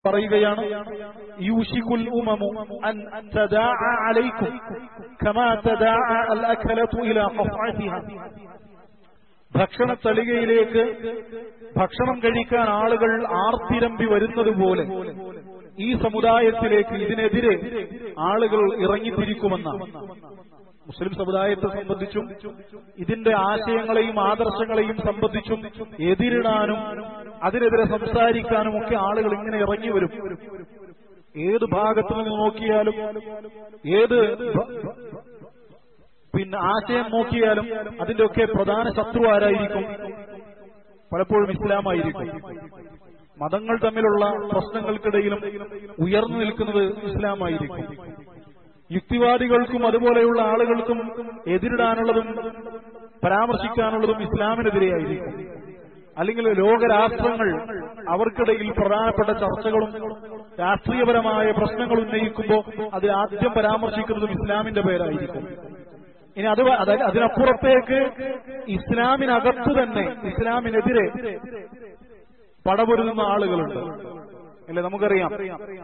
പറയുകയാണ് യൂഷിക്കുൽ ഉമമു അൻ തദാഅ അലൈക്കും കമാ തദാഅ അൽ അഖലതു ഇലാ ഖഫഅതിഹ ഭക്ഷണ തളികയിലേക്ക് ഭക്ഷണം കഴിക്കാൻ ആളുകൾ ആർത്തിരമ്പി വരുന്നത് പോലെ ഈ സമുദായത്തിലേക്ക് ഇതിനെതിരെ ആളുകൾ ഇറങ്ങിത്തിരിക്കുമെന്നാണ് മുസ്ലിം സമുദായത്തെ സംബന്ധിച്ചും ഇതിന്റെ ആശയങ്ങളെയും ആദർശങ്ങളെയും സംബന്ധിച്ചും എതിരിടാനും അതിനെതിരെ സംസാരിക്കാനും ഒക്കെ ആളുകൾ ഇങ്ങനെ ഇറങ്ങി വരും ഏത് ഭാഗത്തു നിന്ന് നോക്കിയാലും ഏത് ഭ- പിന്നെ ആശയം നോക്കിയാലും അതിന്റെയൊക്കെ പ്രധാന ശത്രു ആരായിരിക്കും പലപ്പോഴും ഇസ്ലാമായിരിക്കും മതങ്ങൾ തമ്മിലുള്ള പ്രശ്നങ്ങൾക്കിടയിലും ഉയർന്നു നിൽക്കുന്നത് ഇസ്ലാമായിരിക്കും യുക്തിവാദികൾക്കും അതുപോലെയുള്ള ആളുകൾക്കും എതിരിടാനുള്ളതും പരാമർശിക്കാനുള്ളതും ഇസ്ലാമിനെതിരെയായിരിക്കും അല്ലെങ്കിൽ ലോകരാഷ്ട്രങ്ങൾ അവർക്കിടയിൽ പ്രധാനപ്പെട്ട ചർച്ചകളും രാഷ്ട്രീയപരമായ പ്രശ്നങ്ങൾ ഉന്നയിക്കുമ്പോൾ അതിൽ ആദ്യം പരാമർശിക്കുന്നതും ഇസ്ലാമിന്റെ പേരായിരിക്കും ഇനി അത് വ- അതായത് അതിനപ്പുറത്തേക്ക് ഇസ്ലാമിനകത്ത് തന്നെ ഇസ്ലാമിനെതിരെ പടപൊരുതുന്ന ആളുകളുണ്ട് അല്ലെ നമുക്കറിയാം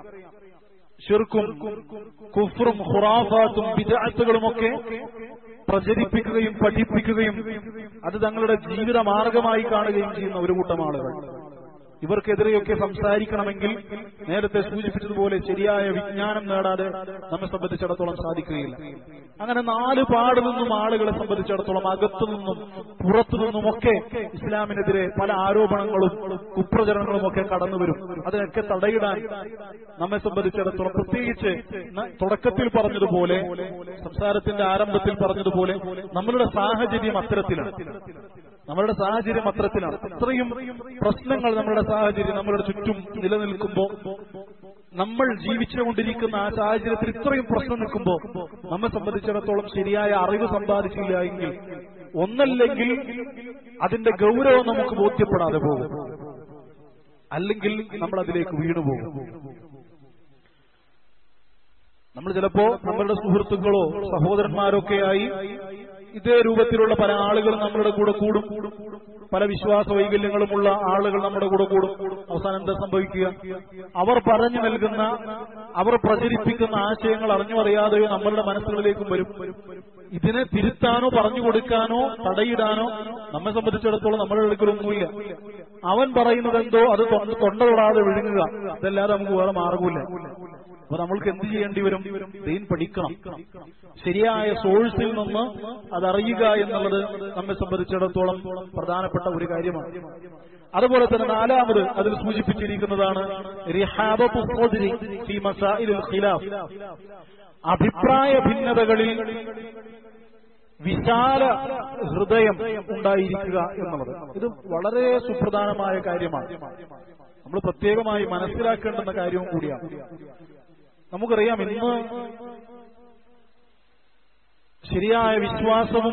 ഷിർക്കും കുഫറും ഖുറാഫാത്തും ബിദഅത്തുകളുമൊക്കെ പ്രചരിപ്പിക്കുകയും പഠിപ്പിക്കുകയും അത് തങ്ങളുടെ ജീവിത മാർഗമായി കാണുകയും ചെയ്യുന്ന ഒരു കൂട്ടം ആളുകൾ ഇവർക്കെതിരെയൊക്കെ സംസാരിക്കണമെങ്കിൽ നേരത്തെ സൂചിപ്പിച്ചതുപോലെ ശരിയായ വിജ്ഞാനം നേടാതെ നമ്മെ സംബന്ധിച്ചിടത്തോളം സാധിക്കുകയില്ല അങ്ങനെ നാല് പാട് നിന്നും ആളുകളെ സംബന്ധിച്ചിടത്തോളം അകത്തു നിന്നും പുറത്തു നിന്നുമൊക്കെ ഇസ്ലാമിനെതിരെ പല ആരോപണങ്ങളും കുപ്രചരണങ്ങളും ഒക്കെ കടന്നു വരും അതിനൊക്കെ തടയിടാൻ നമ്മെ സംബന്ധിച്ചിടത്തോളം പ്രത്യേകിച്ച് ന- തുടക്കത്തിൽ പറഞ്ഞതുപോലെ സംസാരത്തിന്റെ ആരംഭത്തിൽ പറഞ്ഞതുപോലെ നമ്മളുടെ സാഹചര്യം അത്തരത്തിലാണ് നമ്മളുടെ സാഹചര്യം അത്തരത്തിലാണ് അത്രയും പ്രശ്നങ്ങൾ നമ്മളുടെ സാഹചര്യം നമ്മളുടെ ചുറ്റും നിലനിൽക്കുമ്പോൾ നമ്മൾ ജീവിച്ചുകൊണ്ടിരിക്കുന്ന ആ സാഹചര്യത്തിൽ ഇത്രയും പ്രശ്നം നിൽക്കുമ്പോൾ നമ്മെ സംബന്ധിച്ചിടത്തോളം ശരിയായ അറിവ് സമ്പാദിച്ചില്ല എങ്കിൽ ഒന്നല്ലെങ്കിൽ അതിന്റെ ഗൗരവം നമുക്ക് ബോധ്യപ്പെടാതെ പോകും അല്ലെങ്കിൽ നമ്മൾ അതിലേക്ക് വീണുപോകും നമ്മൾ ചിലപ്പോ നമ്മളുടെ സുഹൃത്തുക്കളോ സഹോദരന്മാരൊക്കെയായി ഇതേ രൂപത്തിലുള്ള പല ആളുകളും നമ്മളുടെ കൂടെ കൂടും പല വിശ്വാസ വൈകല്യങ്ങളുമുള്ള ആളുകൾ നമ്മുടെ കൂടെ കൂടും അവസാനം എന്താ സംഭവിക്കുക അവർ പറഞ്ഞു നൽകുന്ന അവർ പ്രചരിപ്പിക്കുന്ന ആശയങ്ങൾ അറിഞ്ഞോ അറിയാതെയോ നമ്മളുടെ മനസ്സുകളിലേക്കും വരും ഇതിനെ തിരുത്താനോ പറഞ്ഞു കൊടുക്കാനോ തടയിടാനോ നമ്മെ സംബന്ധിച്ചിടത്തോളം നമ്മുടെ അടുക്കലൊന്നുമില്ല അവൻ പറയുന്നത് എന്തോ അത് തൊണ്ട തൊണ്ട തൊടാതെ വിഴുങ്ങുക ഇതല്ലാതെ നമുക്ക് വേറെ മാർഗമില്ല അപ്പൊ നമ്മൾക്ക് എന്ത് ചെയ്യേണ്ടി വരും ദീൻ പഠിക്കണം ശരിയായ സോഴ്സിൽ നിന്ന് അതറിയുക എന്നുള്ളത് നമ്മെ സംബന്ധിച്ചിടത്തോളം പ്രധാനപ്പെട്ട ഒരു കാര്യമാണ് അതുപോലെ തന്നെ നാലാമത് അതിൽ സൂചിപ്പിച്ചിരിക്കുന്നതാണ് റിഹാബത്തു സദ്രി ഫീ മസാഇലിൽ ഖിലാഫ് അഭിപ്രായ ഭിന്നതകളിൽ വിശാല ഹൃദയം ഉണ്ടായിരിക്കുക എന്നുള്ളത് ഇത് വളരെ സുപ്രധാനമായ കാര്യമാണ് നമ്മൾ പ്രത്യേകമായി മനസ്സിലാക്കേണ്ടുന്ന കാര്യവും കൂടിയാണ് നമുക്കറിയാം ഇന്ന് ശരിയായ വിശ്വാസവും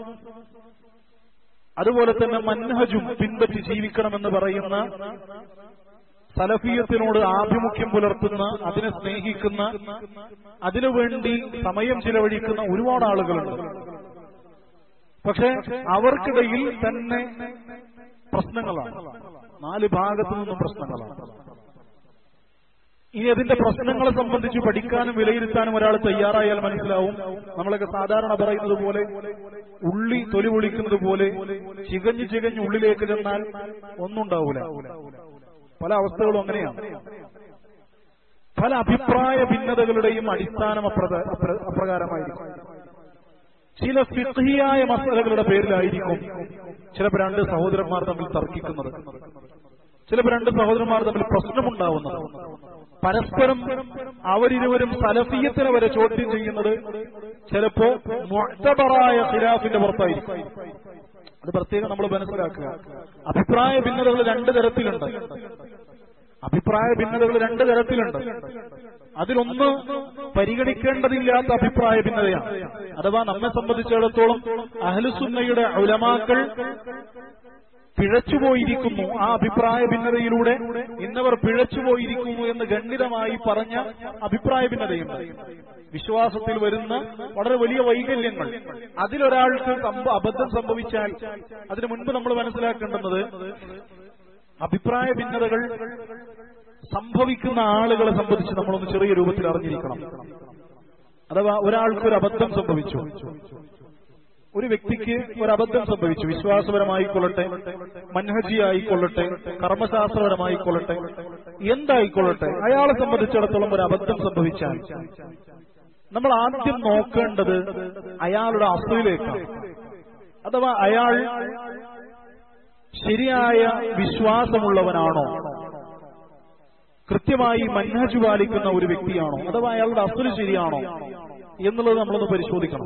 അതുപോലെ തന്നെ മൻഹജും പിൻപറ്റി ജീവിക്കണമെന്ന് പറയുന്ന സലഫീയത്തിനോട് ആഭിമുഖ്യം പുലർത്തുന്ന അതിനെ സ്നേഹിക്കുന്ന അതിനുവേണ്ടി സമയം ചിലവഴിക്കുന്ന ഒരുപാട് ആളുകളുണ്ട് പക്ഷെ അവർക്കിടയിൽ തന്നെ പ്രശ്നങ്ങളാണ് നാല് ഭാഗത്തു നിന്നും പ്രശ്നങ്ങളാണ് ഇനി അതിന്റെ പ്രശ്നങ്ങളെ സംബന്ധിച്ച് പഠിക്കാനും വിലയിരുത്താനും ഒരാൾ തയ്യാറായാൽ മനസ്സിലാവും നമ്മളൊക്കെ സാധാരണ പറയുന്നത് പോലെ ഉള്ളി തൊലി പൊളിക്കുന്നത് പോലെ ചികഞ്ഞ് ചികഞ്ഞ് ഉള്ളിലേക്ക് ചെന്നാൽ ഒന്നും ഉണ്ടാവൂല പല അവസ്ഥകളും അങ്ങനെയാണ് പല അഭിപ്രായ ഭിന്നതകളുടെയും അടിസ്ഥാനം അപ്രക- അപ്ര- അപ്രകാരമായിരിക്കും ചില ഫിഖിയായ മസലകളുടെ പേരിലായിരിക്കും ചിലപ്പോൾ രണ്ട് സഹോദരന്മാർ തമ്മിൽ തർക്കിക്കുന്നത് ചിലപ്പോൾ രണ്ട് സഹോദരന്മാർ തമ്മിൽ പ്രശ്നമുണ്ടാവുന്നത് പരസ്പരം അവരിരുവരും സലഫീയത്തിനെ വരെ ചോദ്യം ചെയ്യുന്നത് ചിലപ്പോ മുഅ്തബറായ ഖിലാഫിന്റെ പുറത്തായിരിക്കും അത് പ്രത്യേകം നമ്മൾ മനസ്സിലാക്കുക അഭിപ്രായ ഭിന്നതകൾ രണ്ട് തരത്തിലുണ്ട് അഭിപ്രായ ഭിന്നതകൾ രണ്ട് തരത്തിലുണ്ട് അതിലൊന്ന് പരിഗണിക്കേണ്ടതില്ലാത്ത അഭിപ്രായ ഭിന്നതയാണ് അഥവാ നമ്മെ സംബന്ധിച്ചിടത്തോളം അഹ്ലുസുന്നയുടെ ഉലമാക്കൾ പിഴച്ചുപോയിരിക്കുന്നു ആ അഭിപ്രായ ഭിന്നതയിലൂടെ ഇന്നവർ പിഴച്ചുപോയിരിക്കുന്നു എന്ന് ഖണ്ഡിതമായി പറഞ്ഞ അഭിപ്രായ ഭിന്നതയുണ്ട് വിശ്വാസത്തിൽ വരുന്ന വളരെ വലിയ വൈകല്യങ്ങൾ അതിലൊരാൾക്ക് സംഭ- അബദ്ധം സംഭവിച്ചാൽ അതിനു മുൻപ് നമ്മൾ മനസ്സിലാക്കേണ്ടുന്നത് അഭിപ്രായ ഭിന്നതകൾ സംഭവിക്കുന്ന ആളുകളെ സംബന്ധിച്ച് നമ്മളൊന്ന് ചെറിയ രൂപത്തിൽ അറിഞ്ഞിരിക്കണം അഥവാ ഒരാൾക്ക് ഒരു അബദ്ധം സംഭവിച്ചു ഒരു വ്യക്തിക്ക് ഒരു അബദ്ധം സംഭവിച്ചു വിശ്വാസപരമായിക്കൊള്ളട്ടെ മൻഹജി ആയിക്കൊള്ളട്ടെ കർമ്മശാസ്ത്രപരമായിക്കൊള്ളട്ടെ എന്തായിക്കൊള്ളട്ടെ അയാളെ സംബന്ധിച്ചിടത്തോളം ഒരു അബദ്ധം സംഭവിച്ചാൽ നമ്മൾ ആദ്യം നോക്കേണ്ടത് അയാളുടെ അസുഖയിലേക്കാണ് അഥവാ അയാൾ ശരിയായ വിശ്വാസമുള്ളവനാണോ കൃത്യമായി മൻഹജ് പാലിക്കുന്ന ഒരു വ്യക്തിയാണോ അഥവാ അയാളുടെ അസുര ശരിയാണോ എന്നുള്ളത് നമ്മളൊന്ന് പരിശോധിക്കണം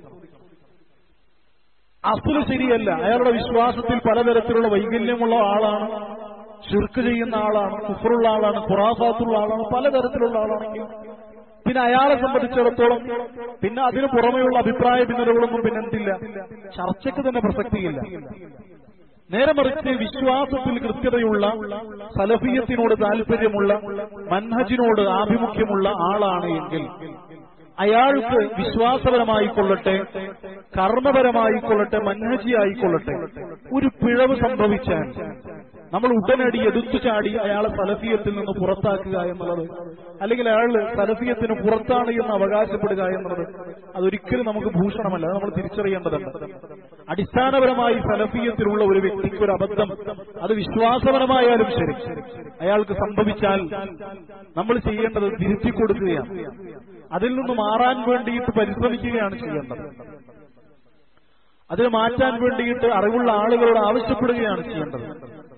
അസുര ശരിയല്ല അയാളുടെ വിശ്വാസത്തിൽ പലതരത്തിലുള്ള വൈകല്യമുള്ള ആളാണ് ചുരുക്ക് ചെയ്യുന്ന ആളാണ് കുഫറുള്ള ആളാണ് ഖുറാഫാത്തുള്ള ആളാണ് പലതരത്തിലുള്ള ആളാണെങ്കിൽ പിന്നെ അയാളെ സംബന്ധിച്ചിടത്തോളം പിന്നെ അതിനു പുറമെയുള്ള അഭിപ്രായ ഭിന്നതകളൊന്നും പിന്നെ എന്തില്ല ചർച്ചയ്ക്ക് തന്നെ പ്രസക്തിയില്ല നേരെ മറിച്ച് വിശ്വാസത്തിൽ കൃത്യതയുള്ള സലഫിയത്തിനോട് താല്പര്യമുള്ള മൻഹജിനോട് ആഭിമുഖ്യമുള്ള ആളാണ് എങ്കിൽ അയാൾക്ക് വിശ്വാസപരമായിക്കൊള്ളട്ടെ കർമ്മപരമായിക്കൊള്ളട്ടെ മൻഹജി ആയിക്കൊള്ളട്ടെ ഒരു പിഴവ് സംഭവിച്ചാൽ നമ്മൾ ഉടനടി എടുത്തു ചാടി അയാളെ സലഫിയത്തിൽ നിന്ന് പുറത്താക്കുക എന്നുള്ളത് അല്ലെങ്കിൽ അയാൾ സലഫിയത്തിന് പുറത്താണ് എന്ന് അവകാശപ്പെടുക എന്നുള്ളത് അതൊരിക്കലും നമുക്ക് ഭൂഷണമല്ല അത് നമ്മൾ തിരിച്ചറിയേണ്ടതുണ്ട് അടിസ്ഥാനപരമായി സലഫിയത്തിലുള്ള ഒരു വ്യക്തിക്ക് ഒരു അബദ്ധം അത് വിശ്വാസപരമായാലും ശരി അയാൾക്ക് സംഭവിച്ചാൽ നമ്മൾ ചെയ്യേണ്ടത് തിരുത്തി കൊടുക്കുകയാണ് അതിൽ നിന്ന് മാറാൻ വേണ്ടിയിട്ട് പരിശ്രമിക്കുകയാണ് ചെയ്യേണ്ടത് അതിന് മാറ്റാൻ വേണ്ടിയിട്ട് അറിവുള്ള ആളുകളോട് ആവശ്യപ്പെടുകയാണ് ചെയ്യേണ്ടത്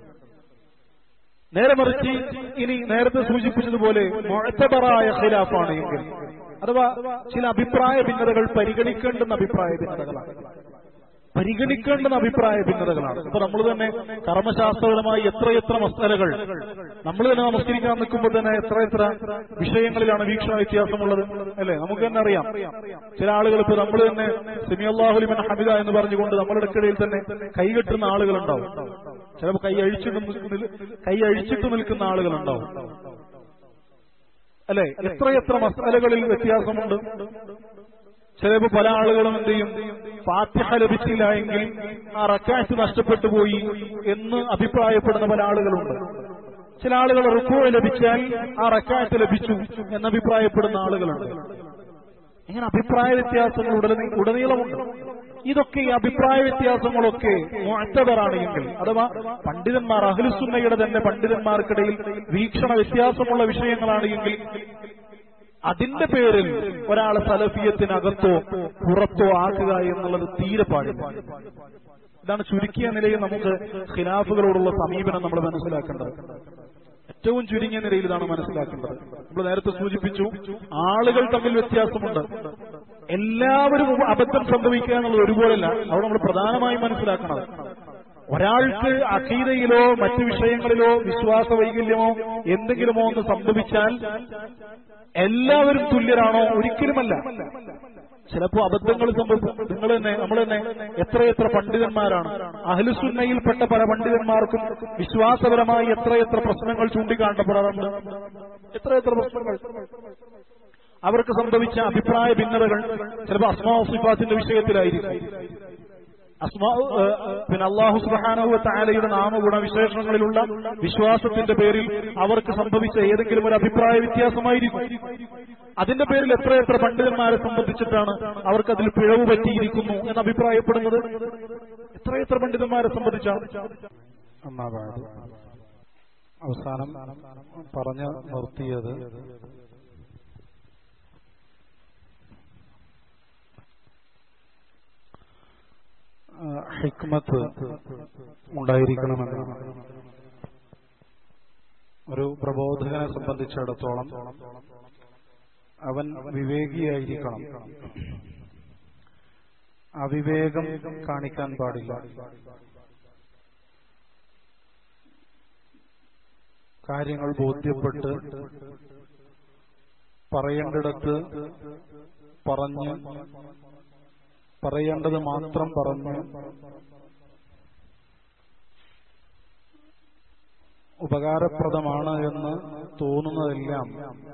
നേരെ മറിച്ച് ഇനി നേരത്തെ സൂചിപ്പിച്ചതുപോലെ മുഴത്തബറായ ഖിലാഫാണ് എങ്കിൽ അഥവാ ചില അഭിപ്രായ ഭിന്നതകൾ പരിഗണിക്കേണ്ടുന്ന അഭിപ്രായ ഭിന്നതകളാണ് പരിഗണിക്കേണ്ടുന്ന അഭിപ്രായ ഭിന്നതകളാണ് ഇപ്പൊ നമ്മൾ തന്നെ കർമ്മശാസ്ത്രപരമായി എത്രയെത്ര മസ്തലകൾ നമ്മൾ തന്നെ നമസ്കരിക്കാൻ നിൽക്കുമ്പോൾ തന്നെ എത്ര എത്ര വിഷയങ്ങളിലാണ് വീക്ഷണ വ്യത്യാസമുള്ളത് അല്ലെ നമുക്ക് തന്നെ അറിയാം ചില ആളുകൾ ഇപ്പൊ നമ്മൾ തന്നെ സെമിയല്ലാഹുലിമൻ ഹമിദ എന്ന് പറഞ്ഞുകൊണ്ട് നമ്മുടെ ഇടയ്ക്കിടയിൽ തന്നെ കൈകെട്ടുന്ന ആളുകളുണ്ടാവും ചിലപ്പോൾ കൈ അഴിച്ചിട്ട് നിൽ- കൈ അഴിച്ചിട്ട് നിൽക്കുന്ന ആളുകളുണ്ടാവും അല്ലെ എത്രയെത്ര മസാലകളിൽ വ്യത്യാസമുണ്ട് ചിലപ്പോൾ പല ആളുകളും എന്ത് ചെയ്യും ഫാത്തിഹ ലഭിച്ചില്ല എങ്കിൽ ആ റക്കാറ്റ് നഷ്ടപ്പെട്ടു പോയി എന്ന് അഭിപ്രായപ്പെടുന്ന പല ആളുകളുണ്ട് ചില ആളുകൾ റുക്കോ ലഭിച്ചാൽ ആ റക്കാറ്റ് ലഭിച്ചു എന്ന് അഭിപ്രായപ്പെടുന്ന ആളുകളുണ്ട് ഇങ്ങനെ അഭിപ്രായ വ്യത്യാസങ്ങൾ ഉടനെ- ഉടനീളമുണ്ട് ഇതൊക്കെ ഈ അഭിപ്രായ വ്യത്യാസങ്ങളൊക്കെ മുഴത്തവറാണ് എങ്കിൽ അഥവാ പണ്ഡിതന്മാർ അഹ്ലുസുന്നയുടെ തന്നെ പണ്ഡിതന്മാർക്കിടയിൽ വീക്ഷണ വ്യത്യാസമുള്ള വിഷയങ്ങളാണ് എങ്കിൽ അതിന്റെ പേരിൽ ഒരാളെ സലഫിയത്തിനകത്തോ പുറത്തോ ആക്കുക എന്നുള്ളത് തീരെ പാടില്ല ഇതാണ് ചുരുക്കിയ നിലയിൽ നമുക്ക് ഖിലാഫുകളോടുള്ള സമീപനം നമ്മൾ മനസ്സിലാക്കേണ്ടത് ഏറ്റവും ചുരുങ്ങിയ നിലയിൽ ഇതാണ് മനസ്സിലാക്കേണ്ടത് നമ്മൾ നേരത്തെ സൂചിപ്പിച്ചു ആളുകൾ തമ്മിൽ വ്യത്യാസമുണ്ട് എല്ലാവരും അബദ്ധം സംഭവിക്കുക എന്നുള്ളത് ഒരുപോലല്ല അവിടെ നമ്മൾ പ്രധാനമായും മനസ്സിലാക്കണം ഒരാൾക്ക് അഖീദയിലോ മറ്റു വിഷയങ്ങളിലോ വിശ്വാസ വൈകല്യമോ എന്തെങ്കിലുമോ ഒന്ന് സംഭവിച്ചാൽ എല്ലാവരും തുല്യരാണോ ഒരിക്കലുമല്ല ചിലപ്പോ അബദ്ധങ്ങൾ സംഭവിക്കും നിങ്ങൾ തന്നെ നമ്മൾ തന്നെ എത്രയെത്ര പണ്ഡിതന്മാരാണ് അഹ്ലുസുന്നയിൽപ്പെട്ട പല പണ്ഡിതന്മാർക്കും വിശ്വാസപരമായി എത്രയെത്ര പ്രശ്നങ്ങൾ ചൂണ്ടിക്കാട്ടപ്പെടാറുണ്ട് എത്രയെത്ര പ്രശ്നങ്ങൾ അവർക്ക് സംഭവിച്ച അഭിപ്രായ ഭിന്നതകൾ ചിലപ്പോൾ അസ്മാ സിഫാത്തിന്റെ വിഷയത്തിലായിരിക്കും അസ്മാ ഏഹ്, പിന്നെ അള്ളാഹു സുബാനഹു താലയുടെ നാമഗുണ വിശേഷണങ്ങളിലുള്ള വിശ്വാസത്തിന്റെ പേരിൽ അവർക്ക് സംഭവിച്ച ഏതെങ്കിലും ഒരു അഭിപ്രായ വ്യത്യാസമായിരിക്കും അതിന്റെ പേരിൽ എത്രയെത്ര പണ്ഡിതന്മാരെ സംബന്ധിച്ചിട്ടാണ് അവർക്ക് അതിൽ പിഴവ് പറ്റിയിരിക്കുന്നു എന്ന് അഭിപ്രായപ്പെടുന്നത് എത്രയെത്ര പണ്ഡിതന്മാരെ സംബന്ധിച്ചാണ് ഒന്നാമത് അവസാനം പറഞ്ഞു നിർത്തിയത് ആ, ഹിക്മത്ത് ഉണ്ടായിരിക്കണമെന്നാണ് ഒരു പ്രബോധകനെ സംബന്ധിച്ചിടത്തോളം അവൻ വിവേകിയായിരിക്കണം അവിവേകം കാണിക്കാൻ പാടില്ല കാര്യങ്ങൾ ബോധ്യപ്പെട്ട് പറയേണ്ടിടത്ത് പറഞ്ഞ് പറയേണ്ടത് മാത്രം പറഞ്ഞ് ഉപകാരപ്രദമാണ് എന്ന് തോന്നുന്നതെല്ലാം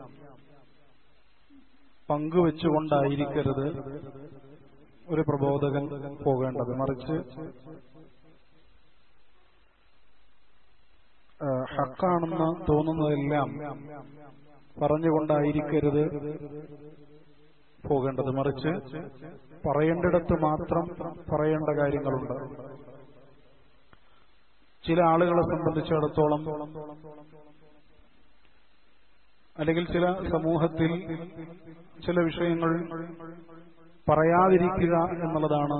പങ്കുവെച്ചുകൊണ്ടായിരിക്കരുത് ഒരു പ്രബോധകൻ പോകേണ്ടത് മറിച്ച് ആ, ഹക്കാണെന്ന് തോന്നുന്നതെല്ലാം പറഞ്ഞുകൊണ്ടായിരിക്കരുത് പോകേണ്ടത് മറിച്ച് പറയേണ്ടിടത്ത് മാത്രം പറയേണ്ട കാര്യങ്ങളുണ്ട് ചില ആളുകളെ സംബന്ധിച്ചിടത്തോളം അല്ലെങ്കിൽ ചില സമൂഹത്തിൽ ചില വിഷയങ്ങൾ പറയാതിരിക്കുക എന്നുള്ളതാണ്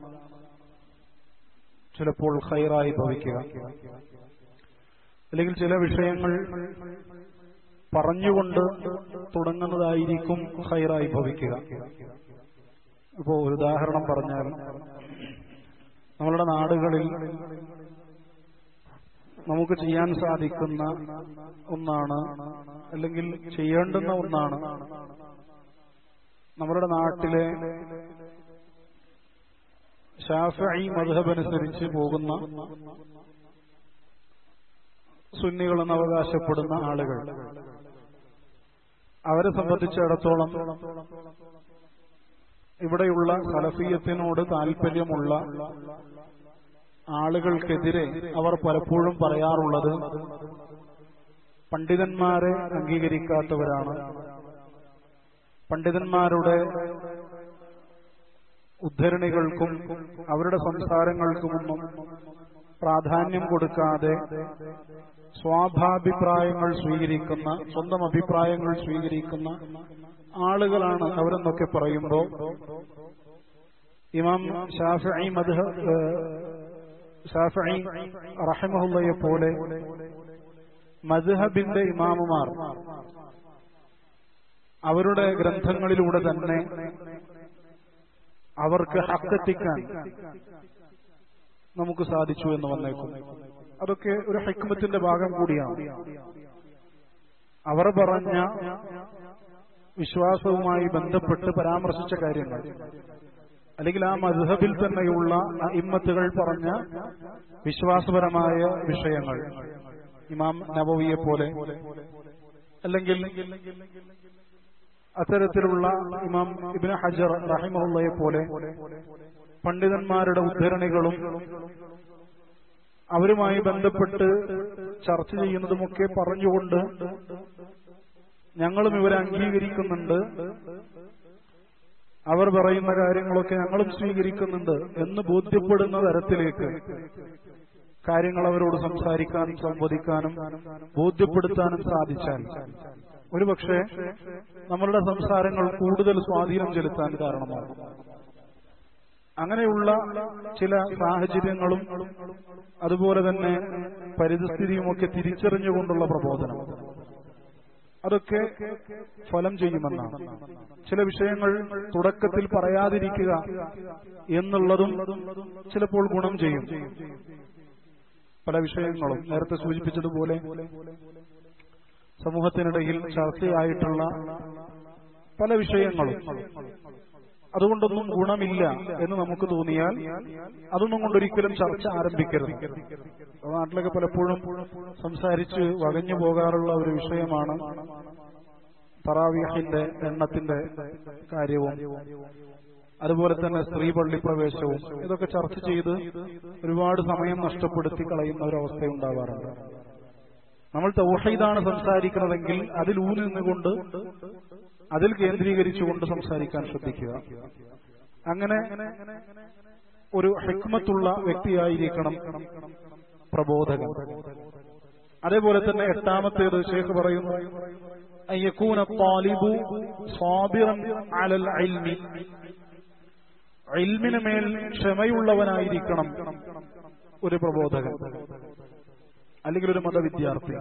ചിലപ്പോൾ ഹൈറായി ഭവിക്കുക അല്ലെങ്കിൽ ചില വിഷയങ്ങൾ പറഞ്ഞുകൊണ്ട് തുടങ്ങുന്നതായിരിക്കും ഹൈറായി ഭവിക്കുക ഇപ്പോ ഒരു ഉദാഹരണം പറഞ്ഞാൽ നമ്മളുടെ നാടുകളിൽ നമുക്ക് ചെയ്യാൻ സാധിക്കുന്ന ഒന്നാണ് അല്ലെങ്കിൽ ചെയ്യേണ്ടുന്ന ഒന്നാണ് നമ്മുടെ നാട്ടിലെ ഷാഫി മധുഹബനുസരിച്ച് പോകുന്ന സുന്നികളെന്ന് അവകാശപ്പെടുന്ന ആളുകൾ അവരെ സംബന്ധിച്ചിടത്തോളം ഇവിടെയുള്ള സലഫീയത്തിനോട് താല്പര്യമുള്ള ആളുകൾക്കെതിരെ അവർ പലപ്പോഴും പറയാറുള്ളത് പണ്ഡിതന്മാരെ അംഗീകരിക്കാത്തവരാണ് പണ്ഡിതന്മാരുടെ ഉദ്ധരണികൾക്കും അവരുടെ സംസാരങ്ങൾക്കുമൊന്നും പ്രാധാന്യം കൊടുക്കാതെ സ്വാഭാഭിപ്രായങ്ങൾ സ്വീകരിക്കുന്ന സ്വന്തം അഭിപ്രായങ്ങൾ സ്വീകരിക്കുന്ന ആളുകളാണ് അവരെന്നൊക്കെ പറയുമ്പോൾ ഇമാം ഷാഫി മദ്ഹ ഷാഫി റഹമഹുല്ലയെ പോലെ മദ്ഹബിന്റെ ഇമാമുമാർ അവരുടെ ഗ്രന്ഥങ്ങളിലൂടെ തന്നെ അവർക്ക് ഹക്കെത്തിക്കാൻ നമുക്ക് സാധിച്ചു എന്ന് വന്നേക്കും അതൊക്കെ ഒരു ഹൈക്കമത്തിന്റെ ഭാഗം കൂടിയാണ് അവർ പറഞ്ഞ വിശ്വാസവുമായി ബന്ധപ്പെട്ട് പരാമർശിച്ച കാര്യങ്ങൾ അല്ലെങ്കിൽ ആ മധുഹബിൽ തന്നെയുള്ള ഇമ്മത്തുകൾ പറഞ്ഞ വിശ്വാസപരമായ വിഷയങ്ങൾ ഇമാം നബവിയെ പോലെ അല്ലെങ്കിൽ അത്തരത്തിലുള്ള ഇമാം ഇബിന് ഹജർ റഹിമുള്ളയെ പോലെ പണ്ഡിതന്മാരുടെ ഉദ്ധരണികളും അവരുമായി ബന്ധപ്പെട്ട് ചർച്ച ചെയ്യുന്നതുമൊക്കെ പറഞ്ഞുകൊണ്ട് ഞങ്ങളും ഇവരെ അംഗീകരിക്കുന്നുണ്ട് അവർ പറയുന്ന കാര്യങ്ങളൊക്കെ ഞങ്ങളും സ്വീകരിക്കുന്നുണ്ട് എന്ന് ബോധ്യപ്പെടുന്ന തരത്തിലേക്ക് കാര്യങ്ങൾ അവരോട് സംസാരിക്കാനും സംവദിക്കാനും ബോധ്യപ്പെടുത്താനും സാധിച്ചാൽ ഒരുപക്ഷെ നമ്മളുടെ സംസാരങ്ങൾ കൂടുതൽ സ്വാധീനം ചെലുത്താൻ കാരണമാകും അങ്ങനെയുള്ള ചില സാഹചര്യങ്ങളും അതുപോലെ തന്നെ പരിതസ്ഥിതിയുമൊക്കെ തിരിച്ചറിഞ്ഞുകൊണ്ടുള്ള പ്രബോധനം അതൊക്കെ ഫലം ചെയ്യുമെന്നാണ് ചില വിഷയങ്ങൾ തുടക്കത്തിൽ പറയാതിരിക്കുക എന്നുള്ളതും ചിലപ്പോൾ ഗുണം ചെയ്യും പല വിഷയങ്ങളും നേരത്തെ സൂചിപ്പിച്ചതുപോലെ സമൂഹത്തിനിടയിൽ ചർച്ചയായിട്ടുള്ള പല വിഷയങ്ങളും അതുകൊണ്ടൊന്നും ഗുണമില്ല എന്ന് നമുക്ക് തോന്നിയാൽ അതൊന്നും കൊണ്ടൊരിക്കലും ചർച്ച ആരംഭിക്കരുത് നാട്ടിലൊക്കെ പലപ്പോഴും സംസാരിച്ച് വകഞ്ഞു പോകാറുള്ള ഒരു വിഷയമാണ് തറാവീഹിന്റെ എണ്ണത്തിന്റെ കാര്യവും അതുപോലെ തന്നെ സ്ത്രീ പള്ളി പ്രവേശവും ഇതൊക്കെ ചർച്ച ചെയ്ത് ഒരുപാട് സമയം നഷ്ടപ്പെടുത്തി കളയുന്ന ഒരവസ്ഥയുണ്ടാവാറുണ്ട് നമ്മൾ തൗഹീദാണ് സംസാരിക്കുന്നതെങ്കിൽ അതിൽ ഊന്നി നിന്നുകൊണ്ട് അതിൽ കേന്ദ്രീകരിച്ചുകൊണ്ട് സംസാരിക്കാൻ ശ്രദ്ധിക്കുക അങ്ങനെ ഒരു ഹെക്മത്തുള്ള വ്യക്തിയായിരിക്കണം പ്രബോധകൻ അതേപോലെ തന്നെ എട്ടാമത്തേത് ഷേഖ് പറയുന്നു അയ്യക്കൂന താലിബു സ്വാബിറൻ അലൽ ഇൽമി ഇൽമിന് മേൽ ക്ഷമയുള്ളവനായിരിക്കണം ഒരു പ്രബോധകൻ അല്ലെങ്കിൽ ഒരു മതവിദ്യാർത്ഥി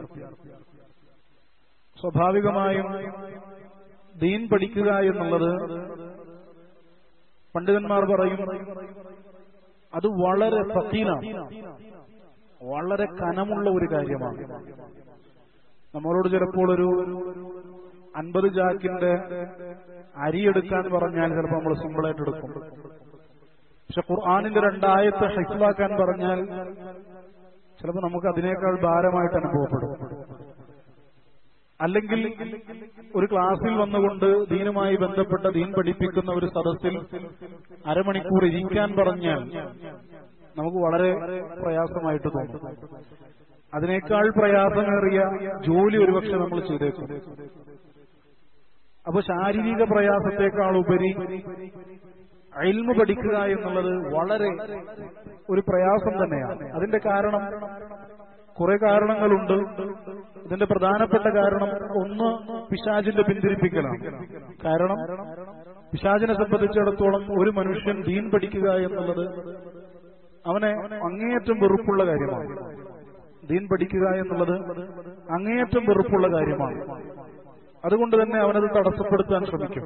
സ്വാഭാവികമായും ദീൻ പഠിക്കുക എന്നുള്ളത് പണ്ഡിതന്മാർ പറയും അത് വളരെ ഫക്കീലാണ് വളരെ കനമുള്ള ഒരു കാര്യമാണ് നമ്മളോട് ചിലപ്പോൾ ഒരു അൻപത് ജാക്കിന്റെ അരിയെടുക്കാൻ പറഞ്ഞാൽ ചിലപ്പോൾ നമ്മൾ സിമ്പിളായിട്ട് എടുക്കും പക്ഷെ ഖുർആാനിന്റെ രണ്ടായത്തെ ഹൈഫിലാക്കാൻ പറഞ്ഞാൽ ചിലപ്പോൾ നമുക്ക് അതിനേക്കാൾ ഭാരമായിട്ട് അനുഭവപ്പെടും അല്ലെങ്കിൽ ഒരു ക്ലാസ്സിൽ വന്നുകൊണ്ട് ദീനുമായി ബന്ധപ്പെട്ട ദീൻ പഠിപ്പിക്കുന്ന ഒരു സദസ്സിൽ അരമണിക്കൂർ ഇരിക്കാൻ പറഞ്ഞാൽ നമുക്ക് വളരെ പ്രയാസമായിട്ട് തോന്നും അതിനേക്കാൾ പ്രയാസമേറിയ ജോലി ഒരുപക്ഷെ നമ്മൾ ചെയ്തേക്കും അപ്പൊ ശാരീരിക പ്രയാസത്തെക്കാൾ ഉപരി അയിൽമ പഠിക്കുക എന്നുള്ളത് വളരെ ഒരു പ്രയാസം തന്നെയാണ് അതിന്റെ കാരണം കുറെ കാരണങ്ങളുണ്ട് ഇതിന്റെ പ്രധാനപ്പെട്ട കാരണം ഒന്ന് പിശാചിന്റെ പിന്തിരിപ്പിക്കലാണ് കാരണം പിശാചിനെ സംബന്ധിച്ചിടത്തോളം ഒരു മനുഷ്യൻ ദീൻ പഠിക്കുക എന്നുള്ളത് അവനെ അങ്ങേയറ്റം വെറുപ്പുള്ള കാര്യമാണ് ദീൻ പഠിക്കുക എന്നുള്ളത് അങ്ങേയറ്റം വെറുപ്പുള്ള കാര്യമാണ് അതുകൊണ്ട് തന്നെ അവനത് തടസ്സപ്പെടുത്താൻ ശ്രമിക്കും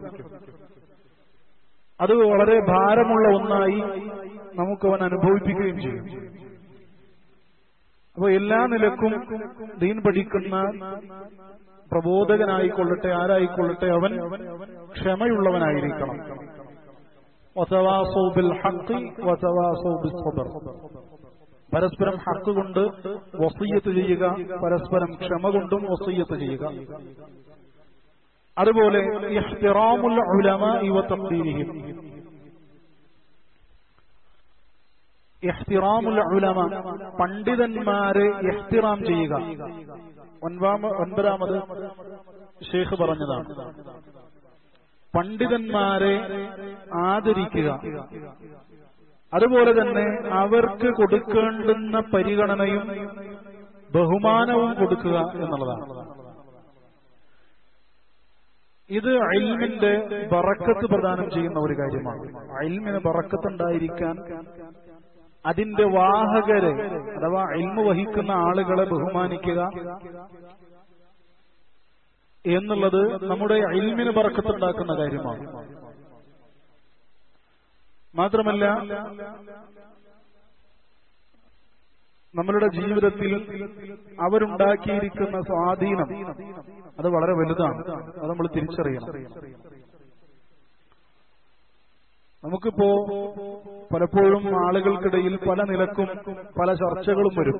അത് വളരെ ഭാരമുള്ള ഒന്നായി നമുക്ക് അവൻ അനുഭവിപ്പിക്കുകയും ചെയ്യും അപ്പൊ എല്ലാ നിലക്കും ദീൻ പഠിക്കുന്ന പ്രബോധകനായിക്കൊള്ളട്ടെ ആരായിക്കൊള്ളട്ടെ അവൻ ക്ഷമയുള്ളവനായിരിക്കണം വസവാസൗ ബിൽ ഹഖ് വസവാസൗ ബിസ് സബർ പരസ്പരം ഹക്ക് കൊണ്ട് വസീയത്ത് ചെയ്യുക പരസ്പരം ക്ഷമ കൊണ്ടും വസീയത്ത് ചെയ്യുക അതുപോലെ ഇഹ്തിറാമുൽ ഉലമാഇ വ തഖ്ദീരിഹിം ഇഹ്തിറാമുൽ ഉലമ പണ്ഡിതന്മാരെ ഇഹ്തിറാം ചെയ്യുക ഒൻപാമ ഒൻപതാമത് ഷെയ്ഖ് പറഞ്ഞതാണ് പണ്ഡിതന്മാരെ ആദരിക്കുക അതുപോലെ തന്നെ അവർക്ക് കൊടുക്കേണ്ടുന്ന പരിഗണനയും ബഹുമാനവും കൊടുക്കുക എന്നുള്ളതാണ് ഇത് അയിൽമിന്റെ ബറക്കത്ത് പ്രദാനം ചെയ്യുന്ന ഒരു കാര്യമാണ് അയിൽമിന് ബറക്കത്തുണ്ടായിരിക്കാൻ അതിന്റെ വാഹകരെ അഥവാ അയിൽമ വഹിക്കുന്ന ആളുകളെ ബഹുമാനിക്കുക എന്നുള്ളത് നമ്മുടെ അയിൽമിന് ബറക്കത്തുണ്ടാക്കുന്ന കാര്യമാണ് മാത്രമല്ല നമ്മളുടെ ജീവിതത്തിൽ അവരുണ്ടാക്കിയിരിക്കുന്ന സ്വാധീനം അത് വളരെ വലുതാണ് അത് നമ്മൾ തിരിച്ചറിയണം നമുക്കിപ്പോ പലപ്പോഴും ആളുകൾക്കിടയിൽ പല നിലക്കും പല ചർച്ചകളും വരും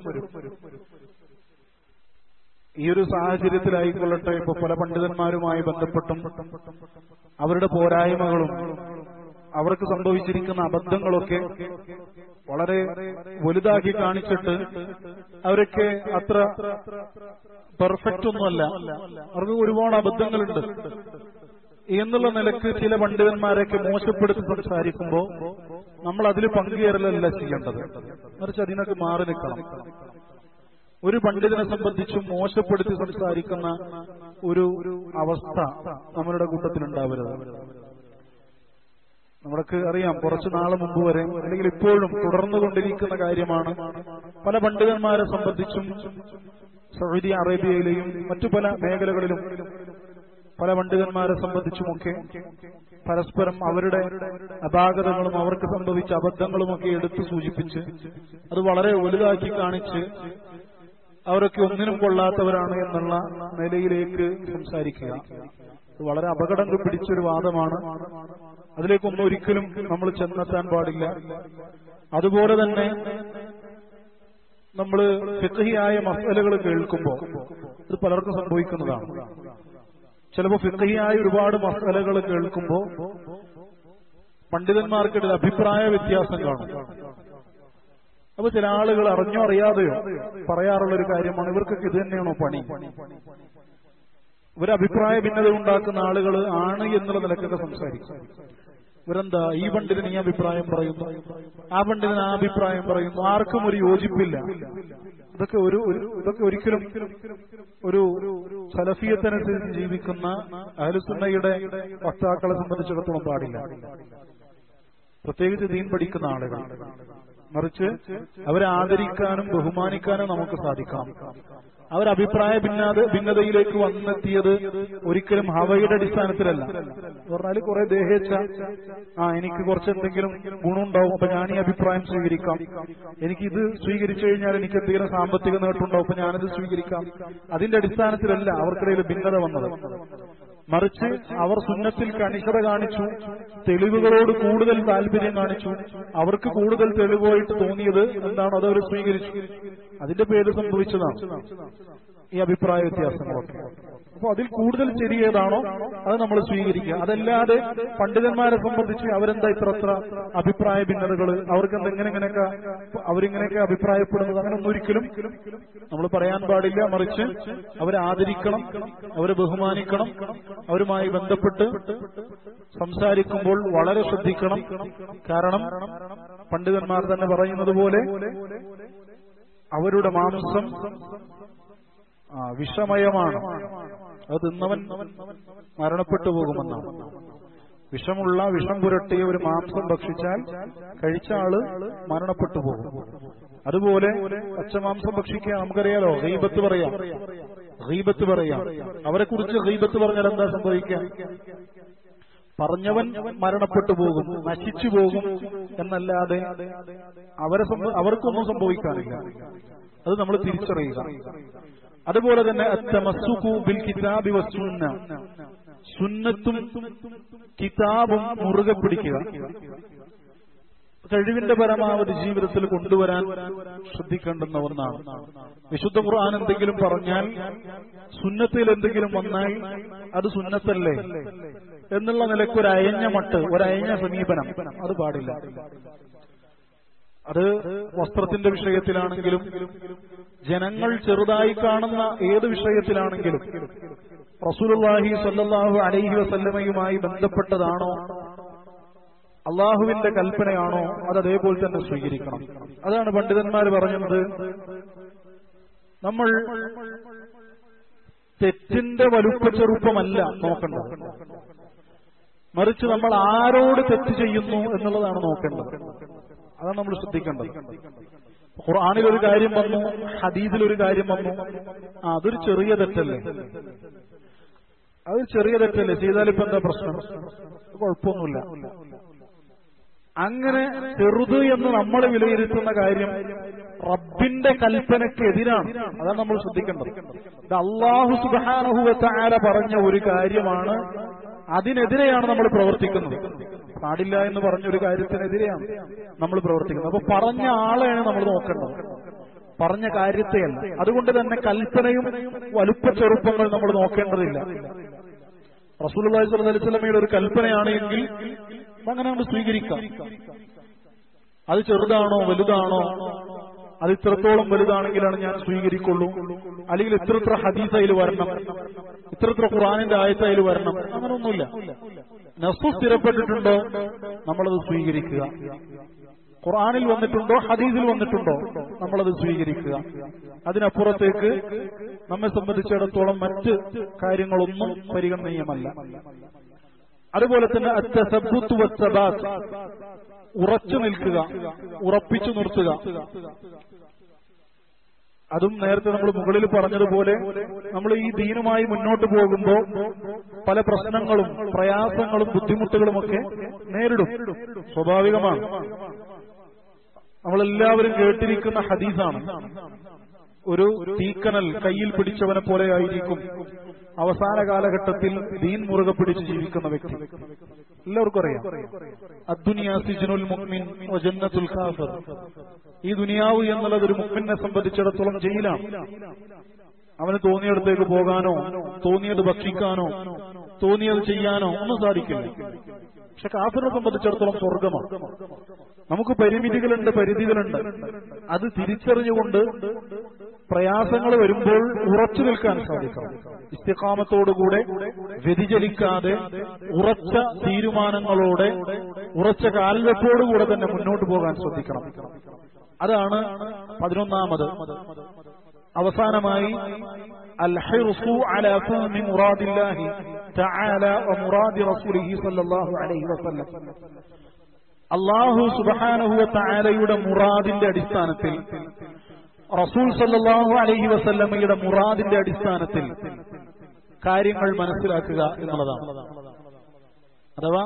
ഈ ഒരു സാഹചര്യത്തിലായിക്കൊള്ളട്ടെ ഇപ്പൊ പല പണ്ഡിതന്മാരുമായി ബന്ധപ്പെട്ടും അവരുടെ പോരായ്മകളും അവർക്ക് സംഭവിച്ചിരിക്കുന്ന അബദ്ധങ്ങളൊക്കെ വളരെ വലുതാക്കി കാണിച്ചിട്ട് അവരൊക്കെ അത്ര പെർഫെക്റ്റ് ഒന്നുമല്ല അവർക്ക് ഒരുപാട് അബദ്ധങ്ങളുണ്ട് എന്നുള്ള നിലക്ക് ചില പണ്ഡിതന്മാരെയൊക്കെ മോശപ്പെടുത്തി സംസാരിക്കുമ്പോൾ നമ്മൾ അതിൽ പങ്കുചേരലല്ല ചെയ്യേണ്ടത് മറിച്ച് അതിനൊക്കെ മാറി നിൽക്കണം ഒരു പണ്ഡിതനെ സംബന്ധിച്ചും മോശപ്പെടുത്തി സംസാരിക്കുന്ന ഒരു അവസ്ഥ നമ്മളുടെ കൂട്ടത്തിലുണ്ടാവരുത് നമ്മൾക്ക് അറിയാം കുറച്ചു നാൾ മുമ്പ് വരെ അല്ലെങ്കിൽ ഇപ്പോഴും തുടർന്നുകൊണ്ടിരിക്കുന്ന കാര്യമാണ് പല പണ്ഡിതന്മാരെ സംബന്ധിച്ചും സൗദി അറേബ്യയിലെയും മറ്റു പല മേഖലകളിലും പല പണ്ഡിതന്മാരെ സംബന്ധിച്ചുമൊക്കെ പരസ്പരം അവരുടെ അപാകതകളും അവർക്ക് സംഭവിച്ച അബദ്ധങ്ങളുമൊക്കെ എടുത്തു സൂചിപ്പിച്ച് അത് വളരെ വലുതാക്കി കാണിച്ച് അവരൊക്കെ ഒന്നിനും കൊള്ളാത്തവരാണ് എന്നുള്ള നിലയിലേക്ക് സംസാരിക്കുക ഇത് വളരെ അപകടം പിടിച്ചൊരു വാദമാണ് അതിലേക്കൊന്നും ഒരിക്കലും നമ്മൾ ചെന്നെത്താൻ പാടില്ല അതുപോലെ തന്നെ നമ്മൾ ഫിഖഹിയായ മസലകൾ കേൾക്കുമ്പോൾ ഇത് പലർക്കും സംഭവിക്കുന്നതാണ് ചിലപ്പോൾ ഫിഖഹിയായ ഒരുപാട് മസലകൾ കേൾക്കുമ്പോൾ പണ്ഡിതന്മാർക്കിടയിൽ അഭിപ്രായ വ്യത്യാസം കാണും അപ്പൊ ചില ആളുകൾ അറിഞ്ഞോ അറിയാതെയോ പറയാറുള്ള ഒരു കാര്യമാണ് ഇവർക്കൊക്കെ ഇത് തന്നെയാണോ പണി ഇവർ അഭിപ്രായ ഭിന്നത ഉണ്ടാക്കുന്ന ആളുകൾ ആണ് എന്നുള്ള നിലക്കൊക്കെ സംസാരിക്കും ഇവരെന്താ ഈ പണ്ഡിതന് ഈ അഭിപ്രായം പറയുന്നു ആ പണ്ഡിതന് ആ അഭിപ്രായം പറയുന്നു ആർക്കും ഒരു യോജിപ്പില്ല ഇതൊക്കെ ഒരു ഇതൊക്കെ ഒരിക്കലും ഒരു സലഫിയത്തനുസരിച്ച് ജീവിക്കുന്ന അഹലുസുന്നയുടെ വക്താക്കളെ സംബന്ധിച്ചിടത്തോളം പാടില്ല പ്രത്യേകിച്ച് ദീൻ പഠിക്കുന്ന ആളുകൾ മറിച്ച് അവരെ ആദരിക്കാനും ബഹുമാനിക്കാനും നമുക്ക് സാധിക്കണം അവർ അഭിപ്രായ ഭിന്നാത ഭിന്നതയിലേക്ക് വന്നെത്തിയത് ഒരിക്കലും ഹവയുടെ അടിസ്ഥാനത്തിലല്ല പറഞ്ഞാൽ കുറെ ദേഹേച്ഛ ആ എനിക്ക് കുറച്ച് എന്തെങ്കിലും ഗുണമുണ്ടാവും അപ്പൊ ഞാൻ ഈ അഭിപ്രായം സ്വീകരിക്കാം എനിക്ക് ഇത് സ്വീകരിച്ചു കഴിഞ്ഞാൽ എനിക്ക് എന്തെങ്കിലും സാമ്പത്തിക നേട്ടമുണ്ടാവും അപ്പൊ ഞാനത് സ്വീകരിക്കാം അതിന്റെ അടിസ്ഥാനത്തിലല്ല അവർക്കിടയിൽ ഭിന്നത വന്നത് മറിച്ച് അവർ സുന്നത്തിൽ കണിശത കാണിച്ചു തെളിവുകളോട് കൂടുതൽ താല്പര്യം കാണിച്ചു അവർക്ക് കൂടുതൽ തെളിവായിട്ട് തോന്നിയത് എന്താണോ അതവർ സ്വീകരിച്ചു അതിന്റെ പേര് സംഭവിച്ചതാണ് ഈ അഭിപ്രായ വ്യത്യാസങ്ങളൊക്കെ അപ്പൊ അതിൽ കൂടുതൽ ശരിയേതാണോ അത് നമ്മൾ സ്വീകരിക്കുക അതല്ലാതെ പണ്ഡിതന്മാരെ സംബന്ധിച്ച് അവരെന്താ ഇത്ര അത്ര അഭിപ്രായ ഭിന്നതകൾ അവർക്ക് എന്താ ഇങ്ങനെ ഇങ്ങനെയൊക്കെ അവരിങ്ങനെയൊക്കെ അഭിപ്രായപ്പെടുന്നത് അങ്ങനെ ഒന്നും ഒരിക്കലും നമ്മൾ പറയാൻ പാടില്ല മറിച്ച് അവരെ ആദരിക്കണം അവരെ ബഹുമാനിക്കണം അവരുമായി ബന്ധപ്പെട്ട് സംസാരിക്കുമ്പോൾ വളരെ ശ്രദ്ധിക്കണം കാരണം പണ്ഡിതന്മാർ തന്നെ പറയുന്നത് പോലെ അവരുടെ മാംസം ആ, വിഷമയമാണ് അത് തിന്നവൻ മരണപ്പെട്ടു പോകുമെന്നാണ് വിഷമുള്ള വിഷം പുരട്ടിയ ഒരു മാംസം ഭക്ഷിച്ചാൽ കഴിച്ച ആള് മരണപ്പെട്ടു പോകും അതുപോലെ പച്ചമാംസം ഭക്ഷിക്കാൻ നമുക്കറിയാലോ ഗീബത്ത് പറയാം ഗീബത്ത് പറയാം അവരെ കുറിച്ച് ഗീബത്ത് പറഞ്ഞാൽ എന്താ സംഭവിക്കുക പറഞ്ഞവൻ മരണപ്പെട്ടു പോകും നശിച്ചു പോകും എന്നല്ലാതെ അവരെ സംബ- അവർക്കൊന്നും സംഭവിക്കാനില്ല അത് നമ്മൾ തിരിച്ചറിയുക അതുപോലെ തന്നെ അത്തമസ്സുഖു ബിൽ കിതാബി വസ്സുന്ന സുന്നത്തും കിതാബും മുറുകെ പിടിക്കുക കഴിവിന്റെ പരമാവധി ജീവിതത്തിൽ കൊണ്ടുവരാൻ ശ്രദ്ധിക്കേണ്ടുന്ന ഒന്നാണ് വിശുദ്ധ ഖുർആൻ എന്തെങ്കിലും പറഞ്ഞാൽ സുന്നത്തിൽ എന്തെങ്കിലും വന്നാൽ അത് സുന്നത്തല്ലേ എന്നുള്ള നിലയ്ക്ക് ഒരു അയഞ്ഞ മട്ട് ഒരു അയഞ്ഞ സമീപനം അത് പാടില്ല അത് വസ്ത്രത്തിന്റെ വിഷയത്തിലാണെങ്കിലും ജനങ്ങൾ ചെറുതായി കാണുന്ന ഏത് വിഷയത്തിലാണെങ്കിലും റസൂലുള്ളാഹി സ്വല്ലല്ലാഹു അലൈഹി വസല്ലമയുമായി ബന്ധപ്പെട്ടതാണോ അള്ളാഹുവിന്റെ കൽപ്പനയാണോ അത് അതേപോലെ തന്നെ സ്വീകരിക്കണം അതാണ് പണ്ഡിതന്മാർ പറഞ്ഞത് നമ്മൾ തെറ്റിന്റെ വലുപ്പ ചെറുപ്പമല്ല നോക്കേണ്ടത് മറിച്ച് നമ്മൾ ആരോട് തെറ്റ് ചെയ്യുന്നു എന്നുള്ളതാണ് നോക്കേണ്ടത് അതാണ് നമ്മൾ ശ്രദ്ധിക്കേണ്ടത് ഖുർആാനിൽ ഒരു കാര്യം വന്നു ഹദീസിൽ ഒരു കാര്യം വന്നു ആ അതൊരു ചെറിയ തെറ്റല്ലേ അതൊരു ചെറിയ തെറ്റല്ലേ ചെയ്താലിപ്പോ എന്താ പ്രശ്നം കുഴപ്പമൊന്നുമില്ല അങ്ങനെ ചെറുത് എന്ന് നമ്മൾ വിലയിരുത്തുന്ന കാര്യം റബ്ബിന്റെ കൽപ്പനയ്ക്ക് എതിരാണ് അതാണ് നമ്മൾ ശ്രദ്ധിക്കേണ്ടത് ഇത് അള്ളാഹു സുബാനഹുവത്താര പറഞ്ഞ ഒരു കാര്യമാണ് അതിനെതിരെയാണ് നമ്മൾ പ്രവർത്തിക്കുന്നത് പാടില്ല എന്ന് പറഞ്ഞ ഒരു കാര്യത്തിനെതിരെയാണ് നമ്മൾ പ്രവർത്തിക്കുന്നത് അപ്പൊ പറഞ്ഞ ആളെയാണ് നമ്മൾ നോക്കേണ്ടത് പറഞ്ഞ കാര്യത്തെയല്ല അതുകൊണ്ട് തന്നെ കൽപ്പനയും വലുപ്പ ചെറുപ്പങ്ങൾ നമ്മൾ നോക്കേണ്ടതില്ല റസൂൽ അലൈഹി സ്വലമയുടെ ഒരു കൽപ്പനയാണ് എങ്കിൽ അങ്ങനെ നമ്മൾ സ്വീകരിക്കാം അത് ചെറുതാണോ വലുതാണോ അത് ഇത്രത്തോളം വലുതാണെങ്കിലാണ് ഞാൻ സ്വീകരിക്കുള്ളൂ അല്ലെങ്കിൽ ഇത്ര ഇത്ര ഹദീസ് അതിൽ വരണം ഇത്ര ഇത്ര ഖുറാനിന്റെ ആയത്ത് അതിൽ വരണം അങ്ങനെയൊന്നുമില്ല നസു സ്ഥിരപ്പെട്ടിട്ടുണ്ടോ നമ്മളത് സ്വീകരിക്കുക ഖുറാനിൽ വന്നിട്ടുണ്ടോ ഹദീസിൽ വന്നിട്ടുണ്ടോ നമ്മളത് സ്വീകരിക്കുക അതിനപ്പുറത്തേക്ക് നമ്മെ സംബന്ധിച്ചിടത്തോളം മറ്റ് കാര്യങ്ങളൊന്നും പരിഗണനീയമല്ല അതുപോലെ തന്നെ അത്തസബുത്ത് വസ്സബാത്ത് ഉറച്ചു നിൽക്കുക ഉറപ്പിച്ചു നിർത്തുക അതും നേരത്തെ നമ്മൾ മുകളിൽ പറഞ്ഞതുപോലെ നമ്മൾ ഈ ദീനുമായി മുന്നോട്ട് പോകുമ്പോൾ പല പ്രശ്നങ്ങളും പ്രയാസങ്ങളും ബുദ്ധിമുട്ടുകളും ഒക്കെ നേരിടും സ്വാഭാവികമാണ് നമ്മളെല്ലാവരും കേട്ടിരിക്കുന്ന ഹദീസാണ് ഒരു തീക്കനൽ കയ്യിൽ പിടിച്ചവനെ പോലെ ആയിരിക്കും അവസാന കാലഘട്ടത്തിൽ ദീൻ മുറുകെ പിടിച്ച് ജീവിക്കുന്ന വ്യക്തി എല്ലാവർക്കും അറിയാം അദ്ദുനിയാ സിജ്നുൽ മുഅ്മിൻ വ ജന്നത്തുൽ കാഫിർ ഈ ദുനിയാവ് എന്നുള്ളത് ഒരു മുഅ്മിനെ സംബന്ധിച്ചിടത്തോളം ജയിലാണ് അവന് തോന്നിയിടത്തേക്ക് പോകാനോ തോന്നിയത് ഭക്ഷിക്കാനോ തോന്നിയത് ചെയ്യാനോ ഒന്നും സാധിക്കില്ല പക്ഷെ കാഫിറിനെ സംബന്ധിച്ചിടത്തോളം സ്വർഗമാണ് നമുക്ക് പരിമിതികളുണ്ട് പരിധികളുണ്ട് അത് തിരിച്ചറിഞ്ഞുകൊണ്ട് പ്രയാസങ്ങൾ വരുമ്പോൾ ഉറച്ചു നിൽക്കാൻ സാധിക്കണം ഇസ്തിഖാമത്തോടുകൂടെ വ്യതിചലിക്കാതെ ഉറച്ച തീരുമാനങ്ങളോടെ ഉറച്ച കാൽവെപ്പോടുകൂടെ തന്നെ മുന്നോട്ട് പോകാൻ ശ്രദ്ധിക്കണം അതാണ് പതിനൊന്നാമത് അവസാനമായി الحرص على فهم مراد الله تعالى ومراد رسوله صلى الله عليه وسلم അള്ളാഹു സുബാനഹുവ താരയുടെ മുറാദിന്റെ അടിസ്ഥാനത്തിൽ റസൂൽ സല്ലാഹു അലഹി വസല്ലമ്മയുടെ മുറാദിന്റെ അടിസ്ഥാനത്തിൽ കാര്യങ്ങൾ മനസ്സിലാക്കുക എന്നുള്ളതാണ് അഥവാ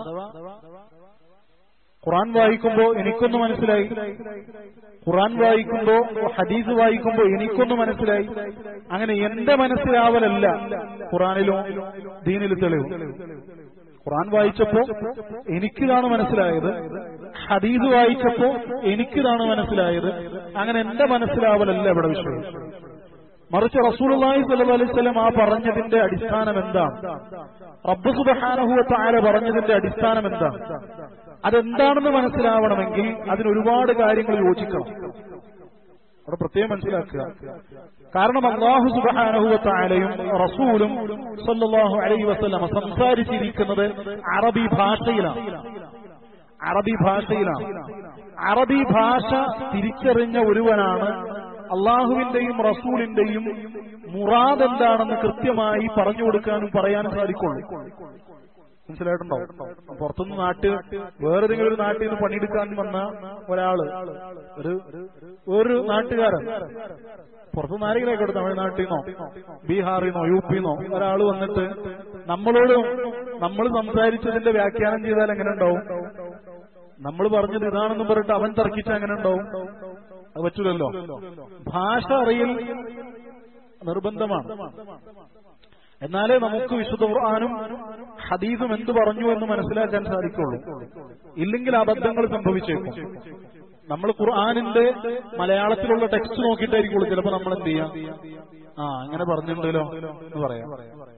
ഖുറാൻ വായിക്കുമ്പോ എനിക്കൊന്ന് മനസ്സിലായി ഖുറാൻ വായിക്കുമ്പോ ഹദീസ് വായിക്കുമ്പോ എനിക്കൊന്ന് മനസ്സിലായി അങ്ങനെ എന്റെ മനസ്സിലാവലല്ല ഖുറാനിലോ ദീനിലും തെളിവ് ഖുറാൻ വായിച്ചപ്പോ എനിക്കിതാണ് മനസ്സിലായത് ഹദീസ് വായിച്ചപ്പോ എനിക്കിതാണ് മനസ്സിലായത് അങ്ങനെ എന്റെ മനസ്സിലാവലല്ല ഇവിടെ വിഷയം മറിച്ച് റസൂലുള്ളാഹി സ്വല്ലല്ലാഹു അലൈഹി വസല്ലം ആ പറഞ്ഞതിന്റെ അടിസ്ഥാനം എന്താണ് റബ്ബ് സുബ്ഹാനഹു വ തആല പറഞ്ഞതിന്റെ അടിസ്ഥാനം എന്താണ് അതെന്താണെന്ന് മനസ്സിലാവണമെങ്കിൽ അതിന് ഒരുപാട് കാര്യങ്ങൾ യോജിക്കണം അവിടെ പ്രത്യേകം മനസ്സിലാക്കുക കാരണം അള്ളാഹു സുബ്ഹാനഹു വ തആലയും റസൂലും സല്ലല്ലാഹു അലൈഹി വസല്ലം സംസാരിച്ചിരിക്കുന്നത് അറബി ഭാഷയിലാണ് അറബി ഭാഷയിലാണ് അറബി ഭാഷ തിരിച്ചറിഞ്ഞ ഒരുവനാണ് അള്ളാഹുവിന്റെയും റസൂലിന്റെയും മുറാദ് എന്താണെന്ന് കൃത്യമായി പറഞ്ഞു കൊടുക്കാനും പറയാനും സാധിക്കുള്ളൂ മനസ്സിലായിട്ടുണ്ടോ പുറത്തുനിന്ന് നാട്ട് വേറെതെങ്കിലും ഒരു നാട്ടിൽ നിന്ന് പണിയെടുക്കാൻ വന്ന ഒരാള് ഒരു ഒരു നാട്ടുകാരൻ പുറത്തുനിന്ന് ആരെങ്കിലും കേട്ടോ തമിഴ്നാട്ടിൽ നിന്നോ ബീഹാറിൽ നിന്നോ യു പിന്നോ ഒരാൾ വന്നിട്ട് നമ്മളോട് നമ്മൾ സംസാരിച്ചതിന്റെ വ്യാഖ്യാനം ചെയ്താൽ എങ്ങനെ ഉണ്ടാവും നമ്മൾ പറഞ്ഞത് ഇതാണെന്ന് പറഞ്ഞിട്ട് അവൻ തർക്കിച്ച എങ്ങനെ ഉണ്ടാവും അത് പറ്റൂലല്ലോ ഭാഷ അറിയൽ നിർബന്ധമാണ് എന്നാലേ നമുക്ക് വിശുദ്ധ ഖുർആാനും ഹദീസും എന്ത് പറഞ്ഞു എന്ന് മനസ്സിലാക്കാൻ സാധിക്കുള്ളൂ ഇല്ലെങ്കിൽ അബദ്ധങ്ങൾ സംഭവിച്ചേക്കും നമ്മൾ ഖുർആാനിന്റെ മലയാളത്തിലുള്ള ടെക്സ്റ്റ് നോക്കിയിട്ടായിരിക്കുള്ളൂ ചിലപ്പോൾ നമ്മൾ എന്ത് ചെയ്യാം ആ അങ്ങനെ പറഞ്ഞിട്ടുണ്ടല്ലോ എന്ന് പറയാം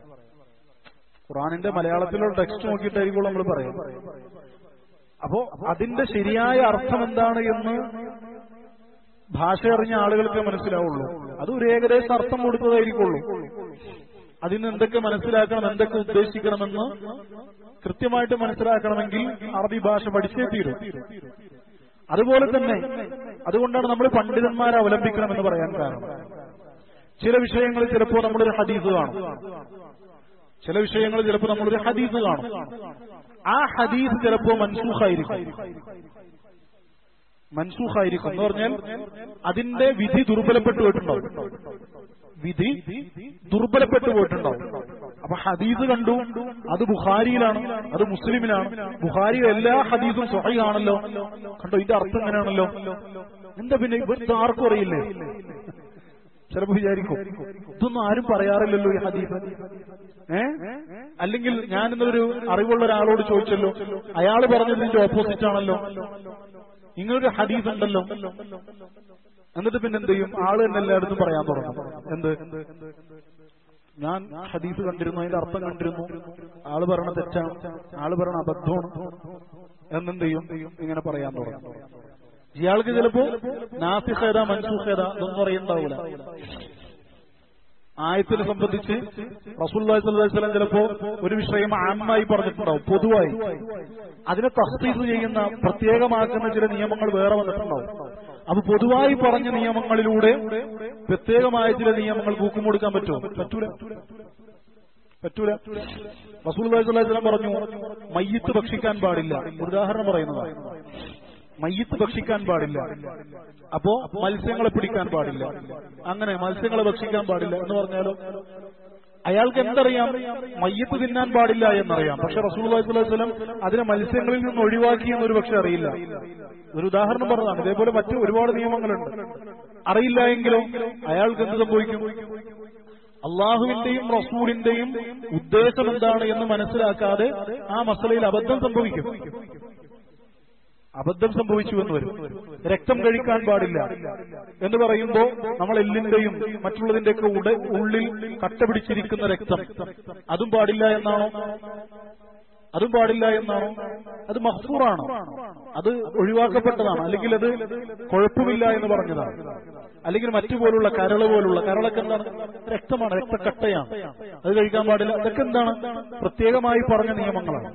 ഖുർആാനിന്റെ മലയാളത്തിലുള്ള ടെക്സ്റ്റ് നോക്കിയിട്ടായിരിക്കുള്ളൂ നമ്മൾ പറയാം അപ്പോ അതിന്റെ ശരിയായ അർത്ഥം എന്താണ് എന്ന് ഭാഷ അറിഞ്ഞ ആളുകൾക്ക് മനസ്സിലാവുള്ളൂ അത് ഒരു ഏകദേശം അർത്ഥം കൊടുത്തതായിരിക്കുള്ളൂ അതിന് എന്തൊക്കെ മനസ്സിലാക്കണം എന്തൊക്കെ ഉദ്ദേശിക്കണമെന്ന് കൃത്യമായിട്ട് മനസ്സിലാക്കണമെങ്കിൽ അറബി ഭാഷ പഠിച്ചേ തീരും അതുപോലെ തന്നെ അതുകൊണ്ടാണ് നമ്മൾ പണ്ഡിതന്മാരെ അവലംബിക്കണമെന്ന് പറയാൻ കാരണം ചില വിഷയങ്ങളിൽ ചിലപ്പോൾ നമ്മളൊരു ഹദീസ് കാണും ചില വിഷയങ്ങളിൽ ചിലപ്പോൾ നമ്മളൊരു ഹദീസ് കാണും ആ ഹദീസ് ചിലപ്പോൾ മൻസൂഖായിരിക്കും മൻസൂഖായിരിക്കും എന്ന് പറഞ്ഞാൽ അതിന്റെ വിധി ദുർബലപ്പെട്ടു പോയിട്ടുണ്ടാവും വിധി ദുർബലപ്പെട്ടു പോയിട്ടുണ്ടാവും അപ്പൊ ഹദീസ് കണ്ടു അത് ബുഖാരിയിലാണ് അത് മുസ്ലിമിലാണ് ബുഖാരിയിൽ എല്ലാ ഹദീസും സ്വഹയാണല്ലോ കണ്ടോ ഇതിന്റെ അർത്ഥം എങ്ങനെയാണല്ലോ എന്താ പിന്നെ ഇവിടുത്തെ ആർക്കും അറിയില്ലേ ചിലപ്പോ വിചാരിക്കും ഇതൊന്നും ആരും പറയാറില്ലല്ലോ ഈ ഹദീസ് ഏ അല്ലെങ്കിൽ ഞാൻ ഇന്നൊരു അറിവുള്ള ഒരാളോട് ചോദിച്ചല്ലോ അയാൾ പറഞ്ഞത് ഇതിന്റെ ഓപ്പോസിറ്റ് ആണല്ലോ ഇങ്ങനൊരു ഹദീസ് ഉണ്ടല്ലോ എന്നിട്ട് പിന്നെ എന്ത് ചെയ്യും ആള് തന്നെ എല്ലായിടത്തും പറയാൻ തുടങ്ങും എന്ത് ഞാൻ ഹദീസ് കണ്ടിരുന്നു അതിന്റെ അർത്ഥം കണ്ടിരുന്നു ആള് പറയണ തെറ്റാണ് ആള് പറയണ അബദ്ധമാണ് എന്നെന്ത് ചെയ്യും ഇങ്ങനെ പറയാൻ തുടങ്ങും ഇയാൾക്ക് ചിലപ്പോ നാസിഖേത മൻസൂഖേത ഇതൊന്നും അറിയണ്ടാവൂല ആയത്തിനെ സംബന്ധിച്ച് റസൂല്ലാഹി സ്വല്ലല്ലാഹി വസല്ലം ചിലപ്പോ ഒരു വിഷയം ആമായി പറഞ്ഞിട്ടുണ്ടാവും പൊതുവായി അതിനെ തസ്തീസ് ചെയ്യുന്ന പ്രത്യേകമാക്കുന്ന ചില നിയമങ്ങൾ വേറെ വന്നിട്ടുണ്ടാവും അപ്പൊ പൊതുവായി പറഞ്ഞ നിയമങ്ങളിലൂടെ പ്രത്യേകമായ ചില നിയമങ്ങൾ കൂക്കും കൊടുക്കാൻ പറ്റുമോ പറ്റൂല പറ്റൂല റസൂലുള്ളാഹി സ്വല്ലല്ലാഹി വസല്ലം പറഞ്ഞു മയ്യത്ത് ഭക്ഷിക്കാൻ പാടില്ല ഉദാഹരണം പറയുന്നതാണ് മയ്യത്ത് ഭക്ഷിക്കാൻ പാടില്ല അപ്പോ മത്സ്യങ്ങളെ പിടിക്കാൻ പാടില്ല അങ്ങനെ മത്സ്യങ്ങളെ ഭക്ഷിക്കാൻ പാടില്ല എന്ന് പറഞ്ഞാലോ അയാൾക്ക് എന്തറിയാം മയ്യത്ത് തിന്നാൻ പാടില്ല എന്നറിയാം പക്ഷെ റസൂൽ വസ്ലം അതിനെ മത്സ്യങ്ങളിൽ നിന്ന് ഒഴിവാക്കി എന്നൊരു പക്ഷെ അറിയില്ല ഒരു ഉദാഹരണം പറഞ്ഞതാണ് ഇതേപോലെ മറ്റു ഒരുപാട് നിയമങ്ങളുണ്ട് അറിയില്ല എങ്കിലോ അയാൾക്ക് എന്ത് സംഭവിക്കും അള്ളാഹുവിന്റെയും റസൂലിന്റെയും ഉദ്ദേശം എന്താണ് എന്ന് മനസ്സിലാക്കാതെ ആ മസലയിൽ അബദ്ധം സംഭവിക്കും അബദ്ധം സംഭവിച്ചു എന്ന് വരും രക്തം കഴിക്കാൻ പാടില്ല എന്ന് പറയുമ്പോ നമ്മൾ എല്ലിന്റെയും മറ്റുള്ളതിന്റെയൊക്കെ ഉട ഉള്ളിൽ കട്ട പിടിച്ചിരിക്കുന്ന രക്തം അതും പാടില്ല എന്നാണോ അതും പാടില്ല എന്നാണോ അത് മഹ്ഫൂറാണ് അത് ഒഴിവാക്കപ്പെട്ടതാണ് അല്ലെങ്കിൽ അത് കുഴപ്പമില്ല എന്ന് പറഞ്ഞതാണ് അല്ലെങ്കിൽ മറ്റു പോലുള്ള കരള് പോലുള്ള കരളൊക്കെ എന്താണ് രക്തമാണ് രക്തക്കട്ടയാണ് അത് കഴിക്കാൻ പാടില്ല അതൊക്കെ എന്താണ് പ്രത്യേകമായി പറഞ്ഞ നിയമങ്ങളാണ്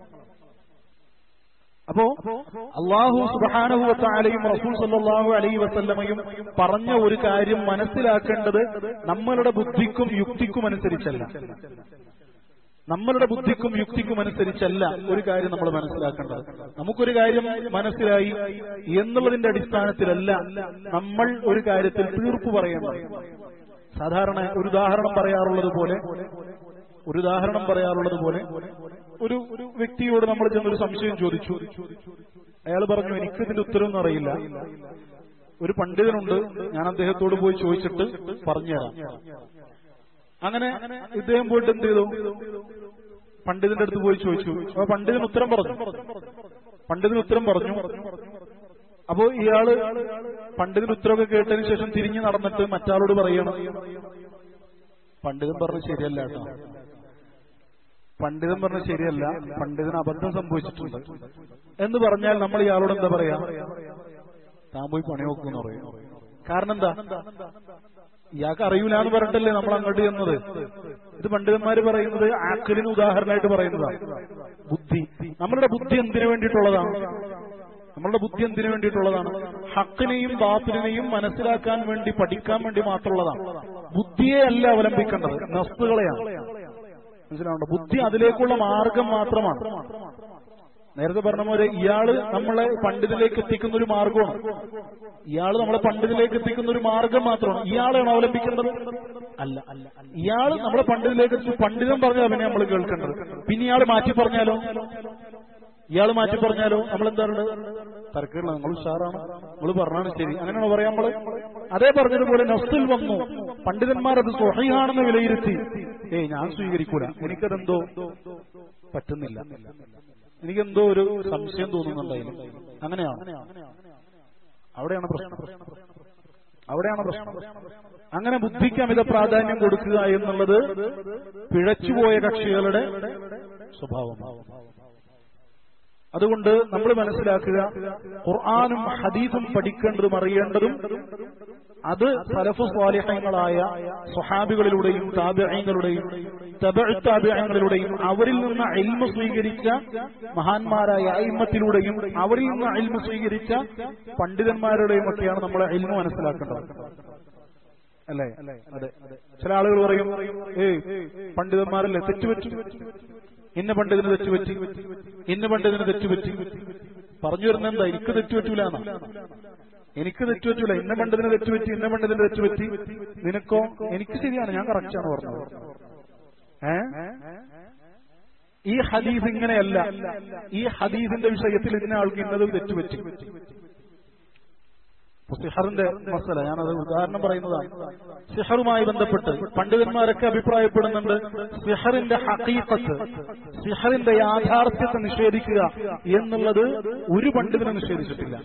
അപ്പോ അള്ളാഹു സുബാനഹുവത്താലയും റസൂൽ സല്ലാഹു അലൈഹി വസല്ലമയും പറഞ്ഞ ഒരു കാര്യം മനസ്സിലാക്കേണ്ടത് നമ്മളുടെ ബുദ്ധിക്കും യുക്തിക്കും അനുസരിച്ചല്ല നമ്മളുടെ ബുദ്ധിക്കും യുക്തിക്കും അനുസരിച്ചല്ല ഒരു കാര്യം നമ്മൾ മനസ്സിലാക്കേണ്ടത് നമുക്കൊരു കാര്യം മനസ്സിലായി എന്നുള്ളതിന്റെ അടിസ്ഥാനത്തിലല്ല നമ്മൾ ഒരു കാര്യത്തിൽ തീർപ്പ് പറയേണ്ടത് സാധാരണ ഒരു ഉദാഹരണം പറയാറുള്ളത് പോലെ ഒരു ഉദാഹരണം പറയാറുള്ളത് പോലെ ഒരു ഒരു വ്യക്തിയോട് നമ്മൾ ചെന്നൊരു സംശയം ചോദിച്ചു അയാൾ പറഞ്ഞു എനിക്ക് ഇതിന്റെ ഉത്തരവൊന്നും അറിയില്ല ഒരു പണ്ഡിതനുണ്ട് ഞാൻ അദ്ദേഹത്തോട് പോയി ചോദിച്ചിട്ട് പറഞ്ഞുതരാം അങ്ങനെ ഇദ്ദേഹം പോയിട്ട് എന്ത് ചെയ്തു പണ്ഡിതന്റെ അടുത്ത് പോയി ചോദിച്ചു അപ്പൊ പണ്ഡിതൻ ഉത്തരം പറഞ്ഞു പണ്ഡിതന് ഉത്തരം പറഞ്ഞു അപ്പോ ഇയാള് പണ്ഡിതൻ ഉത്തരവൊക്കെ കേട്ടതിന് ശേഷം തിരിഞ്ഞു നടന്നിട്ട് മറ്റാളോട് പറയണം പണ്ഡിതൻ പറഞ്ഞ ശരിയല്ല കേട്ടോ പണ്ഡിതൻ പറഞ്ഞ ശരിയല്ല പണ്ഡിതന് അബദ്ധം സംഭവിച്ചിട്ടുണ്ട് എന്ന് പറഞ്ഞാൽ നമ്മൾ ഇയാളോട് എന്താ പറയാ താൻ പോയി പണി നോക്കുമെന്ന് പറയും കാരണം എന്താ ഇയാൾക്ക് അറിയൂല എന്ന് പറഞ്ഞിട്ടല്ലേ നമ്മൾ അങ്ങോട്ട് ചെന്നത് ഇത് പണ്ഡിതന്മാര് പറയുന്നത് ആക്കലിന് ഉദാഹരണമായിട്ട് പറയുന്നതാണ് ബുദ്ധി നമ്മളുടെ ബുദ്ധി എന്തിനു വേണ്ടിയിട്ടുള്ളതാണ് നമ്മളുടെ ബുദ്ധി എന്തിനു വേണ്ടിയിട്ടുള്ളതാണ് ഹക്കിനെയും ബാത്തിനെയും മനസ്സിലാക്കാൻ വേണ്ടി പഠിക്കാൻ വേണ്ടി മാത്രമുള്ളതാണ് ബുദ്ധിയെ അല്ല അവലംബിക്കേണ്ടത് നസ്തുകളെയാണ് മനസ്സിലാവുണ്ടോ ബുദ്ധി അതിലേക്കുള്ള മാർഗം മാത്രമാണ് നേരത്തെ പറഞ്ഞ പോലെ ഇയാള് നമ്മളെ പണ്ഡിതിലേക്ക് എത്തിക്കുന്ന ഒരു മാർഗമാണ് ഇയാള് നമ്മളെ പണ്ഡിതിലേക്ക് എത്തിക്കുന്ന ഒരു മാർഗം മാത്രമാണ് ഇയാളാണ് അവലംബിക്കേണ്ടത് അല്ല അല്ല ഇയാള് നമ്മളെ പണ്ഡിതിലേക്ക് എത്തിച്ച് പണ്ഡിതൻ പറഞ്ഞാൽ പിന്നെ നമ്മൾ കേൾക്കേണ്ടത് പിന്നെ ഇയാൾ മാറ്റി പറഞ്ഞാലോ ഇയാൾ മാറ്റി പറഞ്ഞാലോ നമ്മൾ എന്താണ് തരക്കേടില്ല നമ്മൾ ഉഷാറാണ് നമ്മൾ പറഞ്ഞാണ് ശരി അങ്ങനെയാണോ പറയാം നമ്മള് അതേ പറഞ്ഞതുപോലെ നസ്തിൽ വന്നു പണ്ഡിതന്മാർ അത് സ്വഹയാണെന്ന് വിലയിരുത്തി ഏയ് ഞാൻ സ്വീകരിക്കൂല എനിക്കതെന്തോ പറ്റുന്നില്ല എനിക്കെന്തോ ഒരു സംശയം തോന്നുന്നുണ്ടായിരുന്നു അങ്ങനെയാണ് അവിടെയാണ് പ്രശ്നം അവിടെയാണ് പ്രശ്നം അങ്ങനെ ബുദ്ധിക്ക് അമിത പ്രാധാന്യം കൊടുക്കുക എന്നുള്ളത് പിഴച്ചുപോയ കക്ഷികളുടെ സ്വഭാവമാണ് അതുകൊണ്ട് നമ്മൾ മനസ്സിലാക്കുക ഖുർആാനും ഹദീസും പഠിക്കേണ്ടതും അറിയേണ്ടതും അത് സലഫ് സ്വാലിഹങ്ങളായ സ്വഹാബികളിലൂടെയും താബിഅങ്ങളുടെയും താബിഅങ്ങളിലൂടെയും അവരിൽ നിന്ന് ഇൽമ സ്വീകരിച്ച മഹാന്മാരായ അയിമത്തിലൂടെയും അവരിൽ നിന്ന് ഇൽമ സ്വീകരിച്ച പണ്ഡിതന്മാരുടെയും ഒക്കെയാണ് നമ്മൾ ഇൽമ മനസ്സിലാക്കേണ്ടത് അല്ലേ അതെ ചില ആളുകൾ പറയും ഏയ് പണ്ഡിതന്മാരല്ലേ തെറ്റുപറ്റി ഇന്ന പണ്ഡിതന് തെറ്റുപറ്റി ഇന്ന പണ്ഡിതന് തെറ്റുപറ്റി പറഞ്ഞു വരുന്ന എന്താ എനിക്ക് തെറ്റുപറ്റൂല എനിക്ക് തെറ്റുപറ്റൂല ഇന്ന പണ്ഡിതന് തെറ്റുപറ്റി ഇന്ന പണ്ഡിതന് തെറ്റുപറ്റി നിനക്കോ എനിക്ക് ശരിയാണ് ഞാൻ കറക്റ്റാണ് പറഞ്ഞത് ഏ ഈ ഹദീസ് ഇങ്ങനെയല്ല ഈ ഹദീസിന്റെ വിഷയത്തിൽ ഇന്ന ആൾക്ക് ഇന്നത് തെറ്റുപറ്റി സിഹറിന്റെ മസല ഞാനത് ഉദാഹരണം പറയുന്നതാണ് സിഹറുമായി ബന്ധപ്പെട്ട് പണ്ഡിതന്മാരൊക്കെ അഭിപ്രായപ്പെടുന്നുണ്ട് സിഹറിന്റെ ഹക്കീക്കത്ത് സിഹറിന്റെ യാഥാർത്ഥ്യത്തെ നിഷേധിക്കുക എന്നുള്ളത് ഒരു പണ്ഡിതനും നിഷേധിച്ചിട്ടില്ല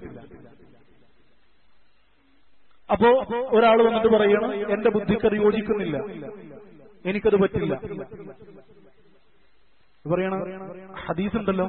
അപ്പോ ഒരാൾ വന്നിട്ട് പറയണം എന്റെ ബുദ്ധിക്കത് യോജിക്കുന്നില്ല എനിക്കത് പറ്റില്ല പറയണ ഹദീസ് ഉണ്ടല്ലോ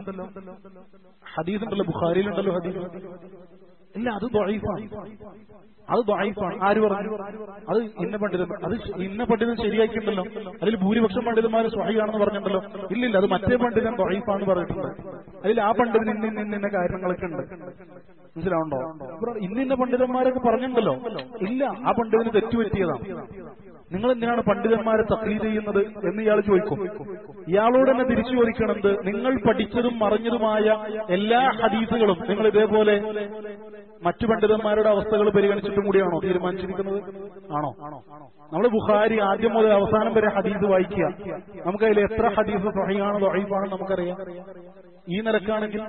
ഹദീസ് ഉണ്ടല്ലോ ബുഖാരിയിലുണ്ടല്ലോ ഹദീസ് ഇല്ല അത് ദൊഴീഫാണ് അത് ദൊഴീഫാണ് ആര് പറഞ്ഞു അത് ഇന്ന പണ്ഡിതൻ അത് ഇന്ന പണ്ഡിതൻ ശരിയാക്കിയിട്ടുണ്ടല്ലോ അതിൽ ഭൂരിപക്ഷം പണ്ഡിതന്മാർ സ്വഹിയാണെന്ന് പറഞ്ഞിട്ടുണ്ടല്ലോ ഇല്ലില്ല അത് മറ്റേ പണ്ഡിതൻ ദൊഴീഫാണെന്ന് പറഞ്ഞിട്ടുണ്ട് അതിൽ ആ പണ്ഡിതൻ ഇന്ന ഇന്ന ഇന്ന കാര്യങ്ങളൊക്കെ ഉണ്ട് മനസ്സിലാവുണ്ടോ ഇന്നിന്ന പണ്ഡിതന്മാരൊക്കെ പറഞ്ഞിട്ടുണ്ടല്ലോ ഇല്ല ആ പണ്ഡിതന് തെറ്റുപറ്റിയതാണ് നിങ്ങൾ എന്തിനാണ് പണ്ഡിതന്മാരെ തക്ലീദ് ചെയ്യുന്നത് എന്ന് ഇയാൾ ചോദിക്കും ഇയാളോട് തന്നെ തിരിച്ചു ചോദിക്കണത് നിങ്ങൾ പഠിച്ചതും മറിഞ്ഞതുമായ എല്ലാ ഹദീസുകളും നിങ്ങൾ ഇതേപോലെ മറ്റു പണ്ഡിതന്മാരുടെ അവസ്ഥകൾ പരിഗണിച്ചിട്ടും കൂടിയാണോ തീരുമാനിച്ചിരിക്കുന്നത് ആണോ നമ്മൾ ബുഖാരി ആദ്യം മുതൽ അവസാനം വരെ ഹദീസ് വായിക്കുക നമുക്കതിൽ എത്ര ഹദീസ് സഹിയാണോ ദൊഹീഫാണോ നമുക്കറിയാം ഈ നിലക്കാണെങ്കിൽ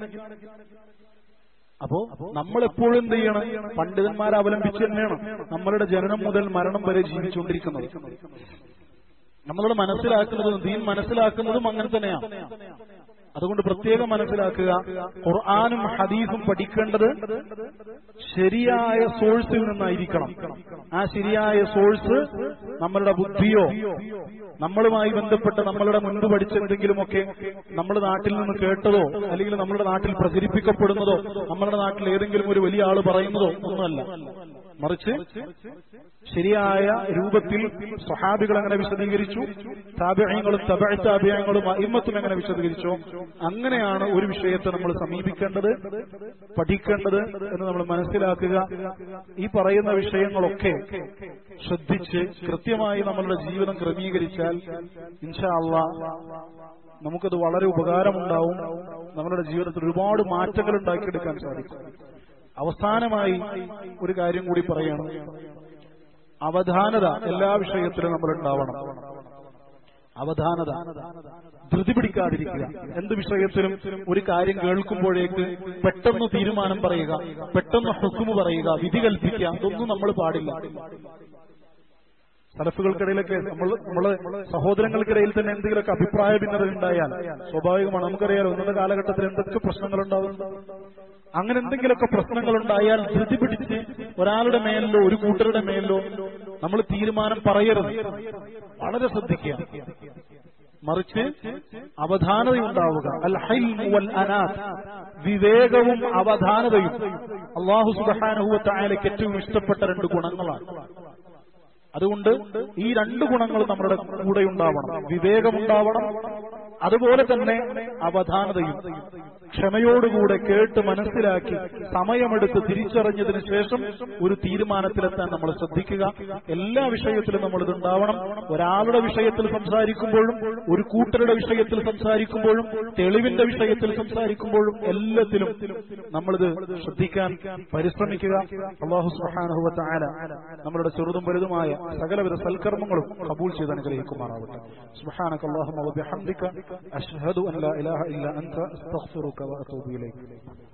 അപ്പോ നമ്മൾ എപ്പോഴും എന്ത് ചെയ്യണം പണ്ഡിതന്മാരെ അവലംബിച്ച് തന്നെയാണ് നമ്മളുടെ ജനനം മുതൽ മരണം വരെ ജീവിച്ചുകൊണ്ടിരിക്കുന്നത് നമ്മളോട് മനസ്സിലാക്കുന്നതും ദീൻ മനസ്സിലാക്കുന്നതും അങ്ങനെ തന്നെയാണ് അതുകൊണ്ട് പ്രത്യേകം മനസ്സിലാക്കുക ഖുർആാനും ഹദീസും പഠിക്കേണ്ടത് ശരിയായ സോഴ്സിൽ നിന്നായിരിക്കണം ആ ശരിയായ സോഴ്സ് നമ്മളുടെ ബുദ്ധിയോ നമ്മളുമായി ബന്ധപ്പെട്ട് നമ്മളുടെ മുൻപ് പഠിച്ചെന്തെങ്കിലുമൊക്കെ നമ്മുടെ നാട്ടിൽ നിന്ന് കേട്ടതോ അല്ലെങ്കിൽ നമ്മുടെ നാട്ടിൽ പ്രചരിപ്പിക്കപ്പെടുന്നതോ നമ്മുടെ നാട്ടിൽ ഏതെങ്കിലും ഒരു വലിയ ആള് പറയുന്നതോ ഒന്നുമല്ല മറിച്ച് ശരിയായ രൂപത്തിൽ സ്വഹാബികൾ എങ്ങനെ വിശദീകരിച്ചു താപ്യങ്ങളും തബഴത്താപ്യങ്ങളും അയിമത്തും എങ്ങനെ വിശദീകരിച്ചോ അങ്ങനെയാണ് ഒരു വിഷയത്തെ നമ്മൾ സമീപിക്കേണ്ടത് പഠിക്കേണ്ടത് എന്ന് നമ്മൾ മനസ്സിലാക്കുക ഈ പറയുന്ന വിഷയങ്ങളൊക്കെ ശ്രദ്ധിച്ച് കൃത്യമായി നമ്മളുടെ ജീവിതം ക്രമീകരിച്ചാൽ ഇൻഷാ അള്ളാ നമുക്കത് വളരെ ഉപകാരമുണ്ടാവും നമ്മളുടെ ജീവിതത്തിൽ ഒരുപാട് മാറ്റങ്ങൾ ഉണ്ടാക്കിയെടുക്കാൻ സാധിക്കും അവസാനമായി ഒരു കാര്യം കൂടി പറയണം അവധാനത എല്ലാ വിഷയത്തിലും നമ്മൾ ഉണ്ടാവണം അവധാനത ധൃതി പിടിക്കാതിരിക്കുക എന്ത് വിഷയത്തിലും ഒരു കാര്യം കേൾക്കുമ്പോഴേക്ക് പെട്ടെന്ന് തീരുമാനം പറയുക പെട്ടെന്ന് ഹുക്കുമ് പറയുക വിധി കൽപ്പിക്കുക അതൊന്നും നമ്മൾ പാടില്ല സലഫുകൾക്കിടയിലൊക്കെ നമ്മൾ നമ്മളെ സഹോദരങ്ങൾക്കിടയിൽ തന്നെ എന്തെങ്കിലുമൊക്കെ അഭിപ്രായ ഭിന്നത ഉണ്ടായാൽ സ്വാഭാവികമാണ് നമുക്കറിയാലോ ഇന്നത്തെ കാലഘട്ടത്തിൽ എന്തൊക്കെ പ്രശ്നങ്ങളുണ്ടാവുന്നു അങ്ങനെ എന്തെങ്കിലുമൊക്കെ പ്രശ്നങ്ങൾ ഉണ്ടായാൽ ധൃതി പിടിച്ച് ഒരാളുടെ മേലിലോ ഒരു കൂട്ടരുടെ മേലിലോ നമ്മൾ തീരുമാനം പറയരുത് വളരെ ശ്രദ്ധിക്കുക മറിച്ച് അവധാനതയുണ്ടാവുക അൽ ഹൈൽമു വൽ അനാത്ത് വിവേകവും അവധാനതയും അള്ളാഹു സുബഹാനുഭവത്തായാലേക്ക് ഏറ്റവും ഇഷ്ടപ്പെട്ട രണ്ട് ഗുണങ്ങളാണ് അതുകൊണ്ട് ഈ രണ്ട് ഗുണങ്ങളും നമ്മുടെ കൂടെ ഉണ്ടാവണം വിവേകമുണ്ടാവണം അതുപോലെ തന്നെ അവധാനതയും ക്ഷമയോടുകൂടെ കേട്ട് മനസ്സിലാക്കി സമയമെടുത്ത് തിരിച്ചറിഞ്ഞതിന് ശേഷം ഒരു തീരുമാനത്തിലെത്താൻ നമ്മൾ ശ്രദ്ധിക്കുക എല്ലാ വിഷയത്തിലും നമ്മൾ ഇതുണ്ടാവണം ഒരാളുടെ വിഷയത്തിൽ സംസാരിക്കുമ്പോഴും ഒരു കൂട്ടരുടെ വിഷയത്തിൽ സംസാരിക്കുമ്പോഴും തെളിവിന്റെ വിഷയത്തിൽ സംസാരിക്കുമ്പോഴും എല്ലാത്തിലും നമ്മളിത് ശ്രദ്ധിക്കാൻ പരിശ്രമിക്കുക അള്ളാഹു സുഹാനുഭവത്ത ആല നമ്മളുടെ ചെറുതും വലുതുമായ സകലവിധ സൽക്കർമ്മങ്ങളും കബൂൾ ചെയ്ത് അനുഗ്രഹിക്കുമാറാവട്ടെ സുബ്ഹാനക അല്ലാഹുമ്മ വബിഹംദിക അഷ്ഹദു അൻ ലാ ഇലാഹ ഇല്ല അൻത അസ്തഗ്ഫിറുക വഅതൂബു ഇലൈക്